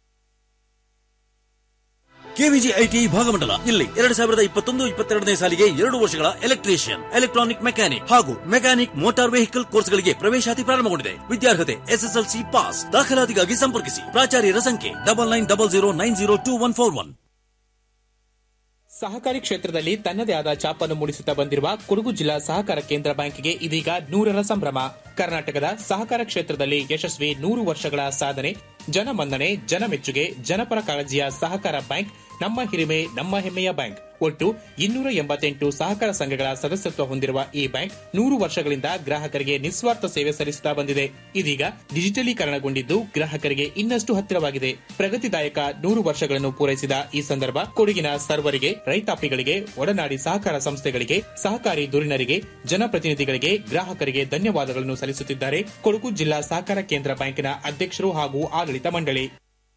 KVG ITI Bhagamandala ಇಲ್ಲಿ ಎರಡು ಸಾವಿರದ ಇಪ್ಪತ್ತೊಂದು ಇಪ್ಪತ್ತೆರಡನೇ ಸಾಲಿಗೆ ಎರಡು ವರ್ಷಗಳ ಎಲೆಕ್ಟ್ರಿಷಿಯನ್ ಎಲೆಕ್ಟ್ರಾನಿಕ್ ಮೆಕ್ಯಾನಿಕ್ ಹಾಗೂ ಮೆಕ್ಯಾನಿಕ್ ಮೋಟಾರ್ ವೆಹಿಕಲ್ ಕೋರ್ಸ್ಗಳಿಗೆ ಪ್ರವೇಶಾತಿ ಪ್ರಾರಂಭಗೊಂಡಿದೆ ವಿದ್ಯಾರ್ಹತೆ ಎಸ್ಎಸ್ಎಲ್ಸಿ ಪಾಸ್ ದಾಖಲಾತಿಗಾಗಿ ಸಂಪರ್ಕಿಸಿ ಪ್ರಾಚಾರ್ಯರ ಸಂಖ್ಯೆ double nine double zero nine zero two one four one ಸಹಕಾರಿ ಕ್ಷೇತ್ರದಲ್ಲಿ ತನ್ನದೇ ಆದ ಛಾಪನ್ನು ಮೂಡಿಸುತ್ತಾ ಬಂದಿರುವ ಕೊಡಗು ಜಿಲ್ಲಾ ಸಹಕಾರ ಕೇಂದ್ರ ಬ್ಯಾಂಕ್ಗೆ ಇದೀಗ ನೂರರ ಸಂಭ್ರಮ ಕರ್ನಾಟಕದ ಸಹಕಾರ ಕ್ಷೇತ್ರದಲ್ಲಿ ಯಶಸ್ವಿ ನೂರು ವರ್ಷಗಳ ಸಾಧನೆ ಜನಮನ್ನಣೆ ಜನಮೆಚ್ಚುಗೆ ಜನಪರ ಕಾಳಜಿಯ ಸಹಕಾರ ಬ್ಯಾಂಕ್ ನಮ್ಮ ಹಿರಿಮೆ ನಮ್ಮ ಹೆಮ್ಮೆಯ ಬ್ಯಾಂಕ್ ಒಟ್ಟು ಇನ್ನೂರ ಎಂಬತ್ತೆಂಟು ಸಹಕಾರ ಸಂಘಗಳ ಸದಸ್ಯತ್ವ ಹೊಂದಿರುವ ಈ ಬ್ಯಾಂಕ್ ನೂರು ವರ್ಷಗಳಿಂದ ಗ್ರಾಹಕರಿಗೆ ನಿಸ್ವಾರ್ಥ ಸೇವೆ ಸಲ್ಲಿಸುತ್ತಾ ಬಂದಿದೆ ಇದೀಗ ಡಿಜಿಟಲೀಕರಣಗೊಂಡಿದ್ದು ಗ್ರಾಹಕರಿಗೆ ಇನ್ನಷ್ಟು ಹತ್ತಿರವಾಗಿದೆ ಪ್ರಗತಿದಾಯಕ ನೂರು ವರ್ಷಗಳನ್ನು ಪೂರೈಸಿದ ಈ ಸಂದರ್ಭ ಕೊಡಗಿನ ಸರ್ವರಿಗೆ ರೈತಾಪಿಗಳಿಗೆ ಒಡನಾಡಿ ಸಹಕಾರ ಸಂಸ್ಥೆಗಳಿಗೆ ಸಹಕಾರಿ ಧುರೀಣರಿಗೆ ಜನಪ್ರತಿನಿಧಿಗಳಿಗೆ ಗ್ರಾಹಕರಿಗೆ ಧನ್ಯವಾದಗಳನ್ನು ಸಲ್ಲಿಸುತ್ತಿದ್ದಾರೆ ಕೊಡಗು ಜಿಲ್ಲಾ ಸಹಕಾರ ಕೇಂದ್ರ ಬ್ಯಾಂಕಿನ ಅಧ್ಯಕ್ಷರು ಹಾಗೂ ಆಡಳಿತ ಮಂಡಳಿ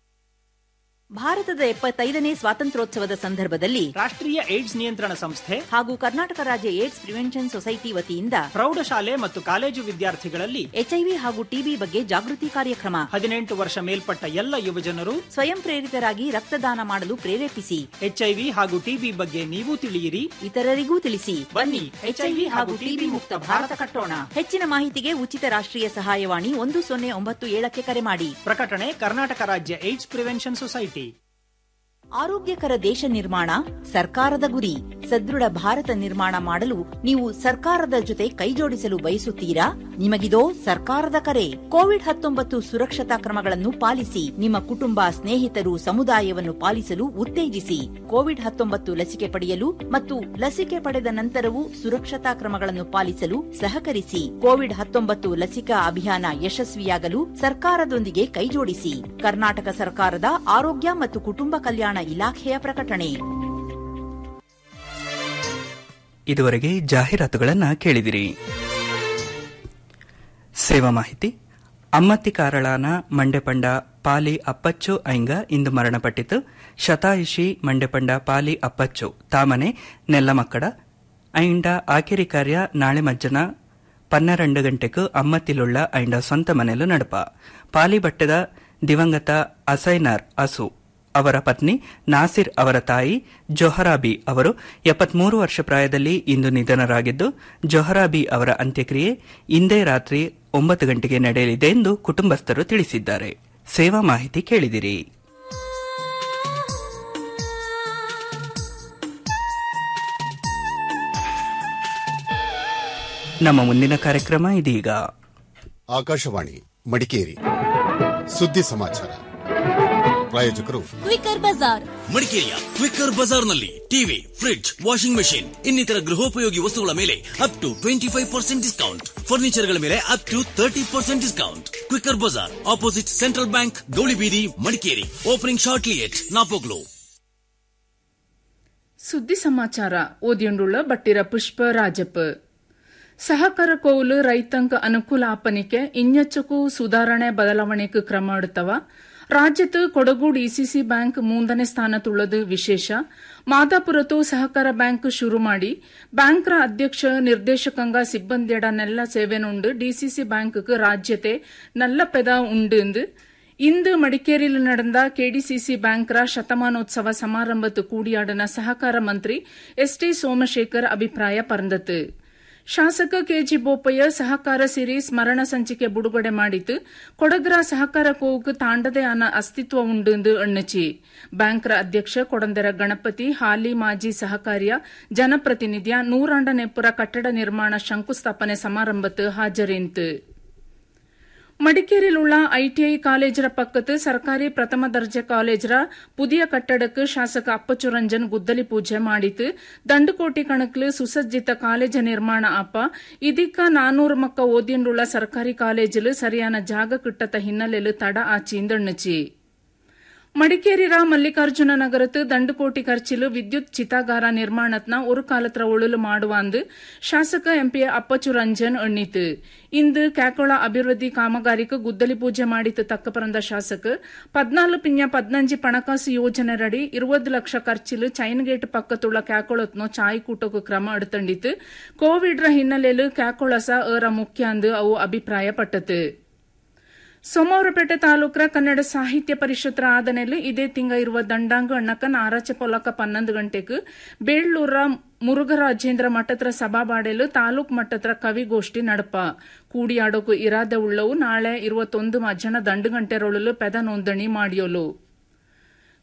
ಭಾರತದ ಎಪ್ಪತ್ತೈದನೇ ಸ್ವಾತಂತ್ರ್ಯೋತ್ಸವದ ಸಂದರ್ಭದಲ್ಲಿ ರಾಷ್ಟ್ರೀಯ ಏಡ್ಸ್ ನಿಯಂತ್ರಣ ಸಂಸ್ಥೆ ಹಾಗೂ ಕರ್ನಾಟಕ ರಾಜ್ಯ ಏಡ್ಸ್ ಪ್ರಿವೆನ್ಷನ್ ಸೊಸೈಟಿ ವತಿಯಿಂದ ಪ್ರೌಢಶಾಲೆ ಮತ್ತು ಕಾಲೇಜು ವಿದ್ಯಾರ್ಥಿಗಳಲ್ಲಿ ಎಚ್ಐವಿ ಹಾಗೂ ಟಿಬಿ ಬಗ್ಗೆ ಜಾಗೃತಿ ಕಾರ್ಯಕ್ರಮ ಹದಿನೆಂಟು ವರ್ಷ ಮೇಲ್ಪಟ್ಟ ಎಲ್ಲ ಯುವಜನರು ಸ್ವಯಂ ಪ್ರೇರಿತರಾಗಿ ರಕ್ತದಾನ ಮಾಡಲು ಪ್ರೇರೇಪಿಸಿ ಎಚ್ಐವಿ ಹಾಗೂ ಟಿಬಿ ಬಗ್ಗೆ ನೀವು ತಿಳಿಯಿರಿ ಇತರರಿಗೂ ತಿಳಿಸಿ ಬನ್ನಿ ಎಚ್ಐವಿ ಹಾಗೂ ಟಿಬಿ ಮುಕ್ತ ಭಾರತ ಕಟ್ಟೋಣ ಹೆಚ್ಚಿನ ಮಾಹಿತಿಗೆ ಉಚಿತ ರಾಷ್ಟ್ರೀಯ ಸಹಾಯವಾಣಿ ಒಂದು ಸೊನ್ನೆ ಒಂಬತ್ತು ಏಳಕ್ಕೆ ಕರೆ ಮಾಡಿ ಪ್ರಕಟಣೆ ಕರ್ನಾಟಕ ರಾಜ್ಯ ಏಡ್ಸ್ ಪ್ರಿವೆನ್ಷನ್ ಸೊಸೈಟಿ ಆರೋಗ್ಯಕರ ದೇಶ ನಿರ್ಮಾಣ ಸರ್ಕಾರದ ಗುರಿ ಸದೃಢ ಭಾರತ ನಿರ್ಮಾಣ ಮಾಡಲು ನೀವು ಸರ್ಕಾರದ ಜೊತೆ ಕೈಜೋಡಿಸಲು ಬಯಸುತ್ತೀರಾ ನಿಮಗಿದೋ ಸರ್ಕಾರದ ಕರೆ ಕೋವಿಡ್ ಹತ್ತೊಂಬತ್ತು ಸುರಕ್ಷತಾ ಕ್ರಮಗಳನ್ನು ಪಾಲಿಸಿ ನಿಮ್ಮ ಕುಟುಂಬ ಸ್ನೇಹಿತರು ಸಮುದಾಯವನ್ನು ಪಾಲಿಸಲು ಉತ್ತೇಜಿಸಿ ಕೋವಿಡ್ ಹತ್ತೊಂಬತ್ತು ಲಸಿಕೆ ಪಡೆಯಲು ಮತ್ತು ಲಸಿಕೆ ಪಡೆದ ನಂತರವೂ ಸುರಕ್ಷತಾ ಕ್ರಮಗಳನ್ನು ಪಾಲಿಸಲು ಸಹಕರಿಸಿ ಕೋವಿಡ್ ಹತ್ತೊಂಬತ್ತು ಲಸಿಕಾ ಅಭಿಯಾನ ಯಶಸ್ವಿಯಾಗಲು ಸರ್ಕಾರದೊಂದಿಗೆ ಕೈಜೋಡಿಸಿ ಕರ್ನಾಟಕ ಸರ್ಕಾರದ ಆರೋಗ್ಯ ಮತ್ತು ಕುಟುಂಬ ಕಲ್ಯಾಣ ಇಲಾಖೆಯ ಪ್ರಕಟಣೆ ಇದುವರೆಗೆ ಜಾಹೀರಾತುಗಳನ್ನ ಕೇಳಿದಿರಿ ಸೇವಾ ಮಾಹಿತಿ ಅಮ್ಮತ್ತಿ ಕಾರಳಾನ ಮಂಡೆಪಂಡ ಪಾಲಿ ಅಪ್ಪಚ್ಚು ಐಂಗ ಇಂದು ಮರಣಪಟ್ಟಿತು ಶತಾಯುಷಿ ಮಂಡೆಪಂಡ ಪಾಲಿ ಅಪ್ಪಚ್ಚು ತಾಮನೆ ನೆಲ್ಲಮಕ್ಕಡ ಐಂಡ ಆಕಿರಿ ಕಾರ್ಯ ನಾಳೆ ಮಜ್ಜನ ಪನ್ನೆರಡು ಗಂಟೆಗೂ ಅಮ್ಮತ್ತಿಲುಳ್ಳ ಐಂಡ ಸ್ವಂತ ಮನೆಲು ನಡಪ ಪಾಲಿ ಬಟ್ಟದ ದಿವಂಗತ ಅಸೈನಾರ್ ಅಸು ಅವರ ಪತ್ನಿ ನಾಸಿರ್ ಅವರ ತಾಯಿ ಜೊಹರಾಬಿ ಅವರು ಎಪ್ಪತ್ಮೂರು ವರ್ಷ ಪ್ರಾಯದಲ್ಲಿ ಇಂದು ನಿಧನರಾಗಿದ್ದು ಜೊಹರಾಬಿ ಅವರ ಅಂತ್ಯಕ್ರಿಯೆ ಇಂದೇ ರಾತ್ರಿ ಒಂಬತ್ತು ಗಂಟೆಗೆ ನಡೆಯಲಿದೆ ಎಂದು ಕುಟುಂಬಸ್ಥರು ತಿಳಿಸಿದ್ದಾರೆ ಸೇವಾ ಮಾಹಿತಿ ಕೇಳಿದಿರಿ ನಮ್ಮ ಮುಂದಿನ ಕಾರ್ಯಕ್ರಮ ಇದೀಗ ಆಕಾಶವಾಣಿ ಮಡಿಕೇರಿ ಸುದ್ದಿ ಸಮಾಚಾರ ಪ್ರಾಯೋಜಕರು ಕ್ವಿಕರ್ ಬಜಾರ್ ಮಡಿಕೇರಿಯ ಕ್ವಿಕ್ಕರ್ ಬಜಾರ್ನಲ್ಲಿ ಟಿವಿ ಫ್ರಿಡ್ಜ್ ವಾಷಿಂಗ್ ಮೆಷಿನ್ ಇನ್ನಿತರ ಗೃಹೋಪಯೋಗಿ ವಸ್ತುಗಳ ಮೇಲೆ up to twenty five percent discount ಫರ್ನಿಚರ್ಗಳ ಮೇಲೆ up to thirty percent discount Quicker Bazaar opposite Central Bank Gowlibeedi Madikeri opening shortly at Napoklu ಸುದ್ದಿ ಸಮಾಚಾರ ಓದಿಯುಂಡುಳ್ಳ ಬಟ್ಟಿರ ಪುಷ್ಪ ರಾಜಪ್ಪ ಸಹಕಾರ ಕೋಲು ರೈತಂಕ ಅನುಕೂಲ ಆಪನಿಕೆ ಇನ್ನೆಚ್ಚಕ್ಕೂ ಸುಧಾರಣೆ ಬದಲಾವಣೆಗೆ ಕ್ರಮ ಎಡುತ್ತವ ರಾಜ್ಯದ ಕೊಡಗು ಡಿಸಿಸಿ ಬ್ಯಾಂಕ್ ಮೂಂದನೇ ಸ್ಥಾನത്തുള്ളത് ವಿಶೇಷ ಮಾದಾಪುರತು ಸಹಕಾರ ಬ್ಯಾಂಕ್ ಶುರು ಮಾಡಿ ಬ್ಯಾಂಕ್ರ ಅಧ್ಯಕ್ಷ ನಿರ್ದೇಶಕಂಗ ಸಿಬ್ಬಂದಿಯಡನೆಲ್ಲ ಸೇವೆನುಂಡು ಡಿಸಿಸಿ ಬ್ಯಾಂಕ್க்கு ರಾಜ್ಯತೆ நல்ல பெதா உண்டு ಇಂದು ಮಡಿಕೇರಿಯಲ್ಲಿ ನಡೆದ ಕೆಡಿಸಿಸಿ ಬ್ಯಾಂಕ್ರ ಶತಮಾನೋತ್ಸವ ಸಮಾರಂಭದ ಕೂಡಿಯಾಡನ ಸಹಕಾರ ಮಂತ್ರಿ ಎಸ್ಟಿ ಸೋಮಶೇಖರ್ ಅಭಿಪ್ರಾಯ ಪರಂದತು ಶಾಸಕ ಕೆಜಿ ಬೋಪಯ್ಯ ಸಹಕಾರ ಸಿರಿ ಸ್ಮರಣ ಸಂಚಿಕೆ ಬಿಡುಗಡೆ ಮಾಡಿತು ಕೊಡಗರ ಸಹಕಾರ ಕೋವುக்கு ತಾಂಡದೆ ಆನ ಅಸ್ತಿತ್ವ ಉಂಡು ಎಂದು ಎಣ್ಣಚಿ ಬ್ಯಾಂಕ್ರ ಅಧ್ಯಕ್ಷ ಕೊಡಂದರ ಗಣಪತಿ ಹಾಲಿ ಮಾಜಿ ಸಹಕಾರಿಯ ಜನಪ್ರತಿನಿಧಿಯ ನೂರಾಂಡ ನೆಪ್ಪುರ ಕಟ್ಟಡ ನಿರ್ಮಾಣ ಶಂಕುಸ್ಥಾಪನೆ ಸಮಾರಂಭತ್ತು ಹಾಜರೇಂತು ಮಡಿಕೇರಿயிலுள்ள ಐಟಿಐ ಕಾಲೇಜರ ಪಕ್ಕத்து ಸರ್ಕಾರಿ ಪ್ರಥಮ ದರ್ಜೆ ಕಾಲೇಜರ புதிய கட்டடக்கு ಶಾಸಕ ಅಪ್ಪಚ್ಚು ರಂಜನ್ ಗುದ್ದಲಿ ಪೂಜೆ ಮಾಡಿತು ದಂಡುಕೋಟಿ ಕಣಕ್ಲು ಸುಸಜ್ಜಿತ ಕಾಲೇಜ ನಿರ್ಮಾಣ ಅಪ್ಪ ಇದೀಕ ನಾನೂರು ಮಕ್ಕ ಓದಿಯಂಡುಳ್ಳ ಸರ್ಕಾರಿ ಕಾಲೇಜಲು ಸರಿಯಾನ ಜಾಗ ಕಿಟ್ಟತ ಹಿನ್ನೆಲೆಲು ತಡ ಆಚಿಂದಣ್ಣಚಿ ಮಡಿಕೇರಿರ ಮಲ್ಲಿಕಾರ್ಜುನ ನಗರத்து ದಂಡುಕೋಟಿ ಖರ್ಚಿಲು ವಿದ್ಯುತ್ ಚಿತಾಗಾರ ನಿರ್ಮಾಣತ್ನ ஒரு காலத்துல ஒழுಲು ಮಾಡುವಾಂದು ಶಾಸಕ ಎಂಪಿ ಅಪ್ಪಚ್ಚು ರಂಜನ್ ಎಣ್ಣಿತು ಇಂದು ಕ್ಯಾಕೋಳ ಅಭಿವೃದ್ಧಿ ಕಾಮಗಾರಿக்கு ಗುದ್ದಲಿ ಪೂಜೆ ಮಾಡಿತು ತಕ್ಕ ಪರಂದ ಶಾಸಕ ಪದ್ನಾಲು ಪಿಂಜ ಪದ್ನಂಜಿ ಪಣಕಾಸು ಯೋಜನೆರಡಿ இருபது ಲಕ್ಷ ಖರ್ಚಿಲು ಚೈನ್ ಗೇಟ್ ಪಕ್ಕತುಳ್ಳ ಕ್ಯಾಕೋಳತ್ನೋ ಚಾಯ್ ಕೂಟೋಕು ಕ್ರಮ ಎಡುತ್ತಂಡಿತು ಕೋವಿಡ್ರ ಹಿನ್ನೆಲೆಲು ಕ್ಯಾಕೋಳಸ ಏರ ಮುಖ್ಯ ಅಂದು ಅವು ಅಭಿಪ್ರಾಯ ಪಟ್ಟತು ಸೋಮವಾರಪೇಟೆ ತಾಲೂಕರ ಕನ್ನಡ ಸಾಹಿತ್ಯ ಪರಿಷತ್ತರ ಆದನೆಲು ಇದೇ ತಿಂಗ ಇರುವ ದಂಡಾಂಗ ಅಣ್ಣಕನ್ ಆರಾಚೆ ಪೊಲಕ ಪನ್ನೊಂದು ಗಂಟೆಗೆ ಬೇಳೂರ ಮುರುಘರಾಜೇಂದ್ರ ಮಠತ್ರ ಸಭಾಬಾಡೆಲು ತಾಲೂಕ್ ಮಟ್ಟತ್ರ ಕವಿಗೋಷ್ಠಿ ನಡಪ ಕೂಡಿಯಾಡೋಕು ಇರಾದೆ ಉಳ್ಳವು ನಾಳೆ ಇರುವತ್ತೊಂದು ಮಧ್ಯಾಹ್ನ ದಂಡು ಗಂಟೆರೊಳಲು ಪೆದ ನೋಂದಣಿ ಮಾಡಿಯೋಲು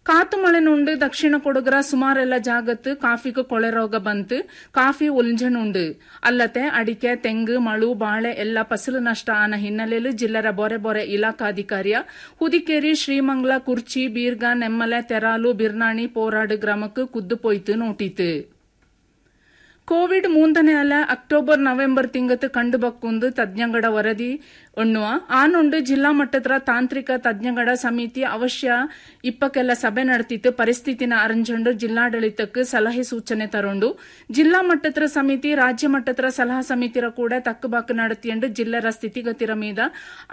ಕಾತು ಮಳೆ ನುಂಡು ದಕ್ಷಿಣ ಕೊಡಗರ ಸುಮಾರೆಲ್ಲ ಜಾಗತ್ತು ಕಾಫಿಗೆ ಕೊಳೆ ರೋಗ ಬಂತು ಕಾಫಿ ಉಲ್ಜನುಂಡು ಅಲ್ಲದೆ ಅಡಿಕೆ ತೆಂಗು ಮಳು ಬಾಳೆ ಎಲ್ಲ ಫಸಲು ನಷ್ಟ ಆನ ಹಿನ್ನೆಲೆಯಲ್ಲಿ ಜಿಲ್ಲೆರ ಬೊರೆ ಬೊರೆ ಇಲಾಖಾಧಿಕಾರಿಯ ಹುದಿಕೇರಿ ಶ್ರೀಮಂಗ್ಲ ಕುರ್ಚಿ ಬೀರ್ಗ ನೆಮ್ಮಲೆ ತೆರಾಲು ಬಿರ್ನಾಣಿ ಪೋರಾಡು ಗ್ರಾಮಕ್ಕೆ ಕುದ್ದು ಪೋಯ್ತು ನೋಟಿತು ಕೋವಿಡ್ ಮೂಂದನೆ ಅಲ ಅಕ್ಟೋಬರ್ ನವೆಂಬರ್ ತಿಂಗತ್ತು ಕಂಡು ಬಕ್ಕೊಂದು ತಜ್ಞಗಡ ವರದಿ ಎನ್ನುವ ಆನೊಂಡು ಜಿಲ್ಲಾ ಮಟ್ಟದ ತಾಂತ್ರಿಕ ತಜ್ಞಗಡ ಸಮಿತಿ ಅವಶ್ಯ ಇಪ್ಪಕ್ಕೆಲ್ಲ ಸಭೆ ನಡೆತಿತ್ತು ಪರಿಸ್ಥಿತಿನ ಅರಂಜಂಡು ಜಿಲ್ಲಾಡಳಿತಕ್ಕೆ ಸಲಹೆ ಸೂಚನೆ ತಗೊಂಡು ಜಿಲ್ಲಾ ಮಟ್ಟದ ಸಮಿತಿ ರಾಜ್ಯ ಮಟ್ಟದ ಸಲಹಾ ಸಮಿತಿರ ಕೂಡ ತಕ್ಕಬಾಕು ನಡೆತಿಯಂಡು ಜಿಲ್ಲೆರ ಸ್ಥಿತಿಗತಿರ ಮೀದ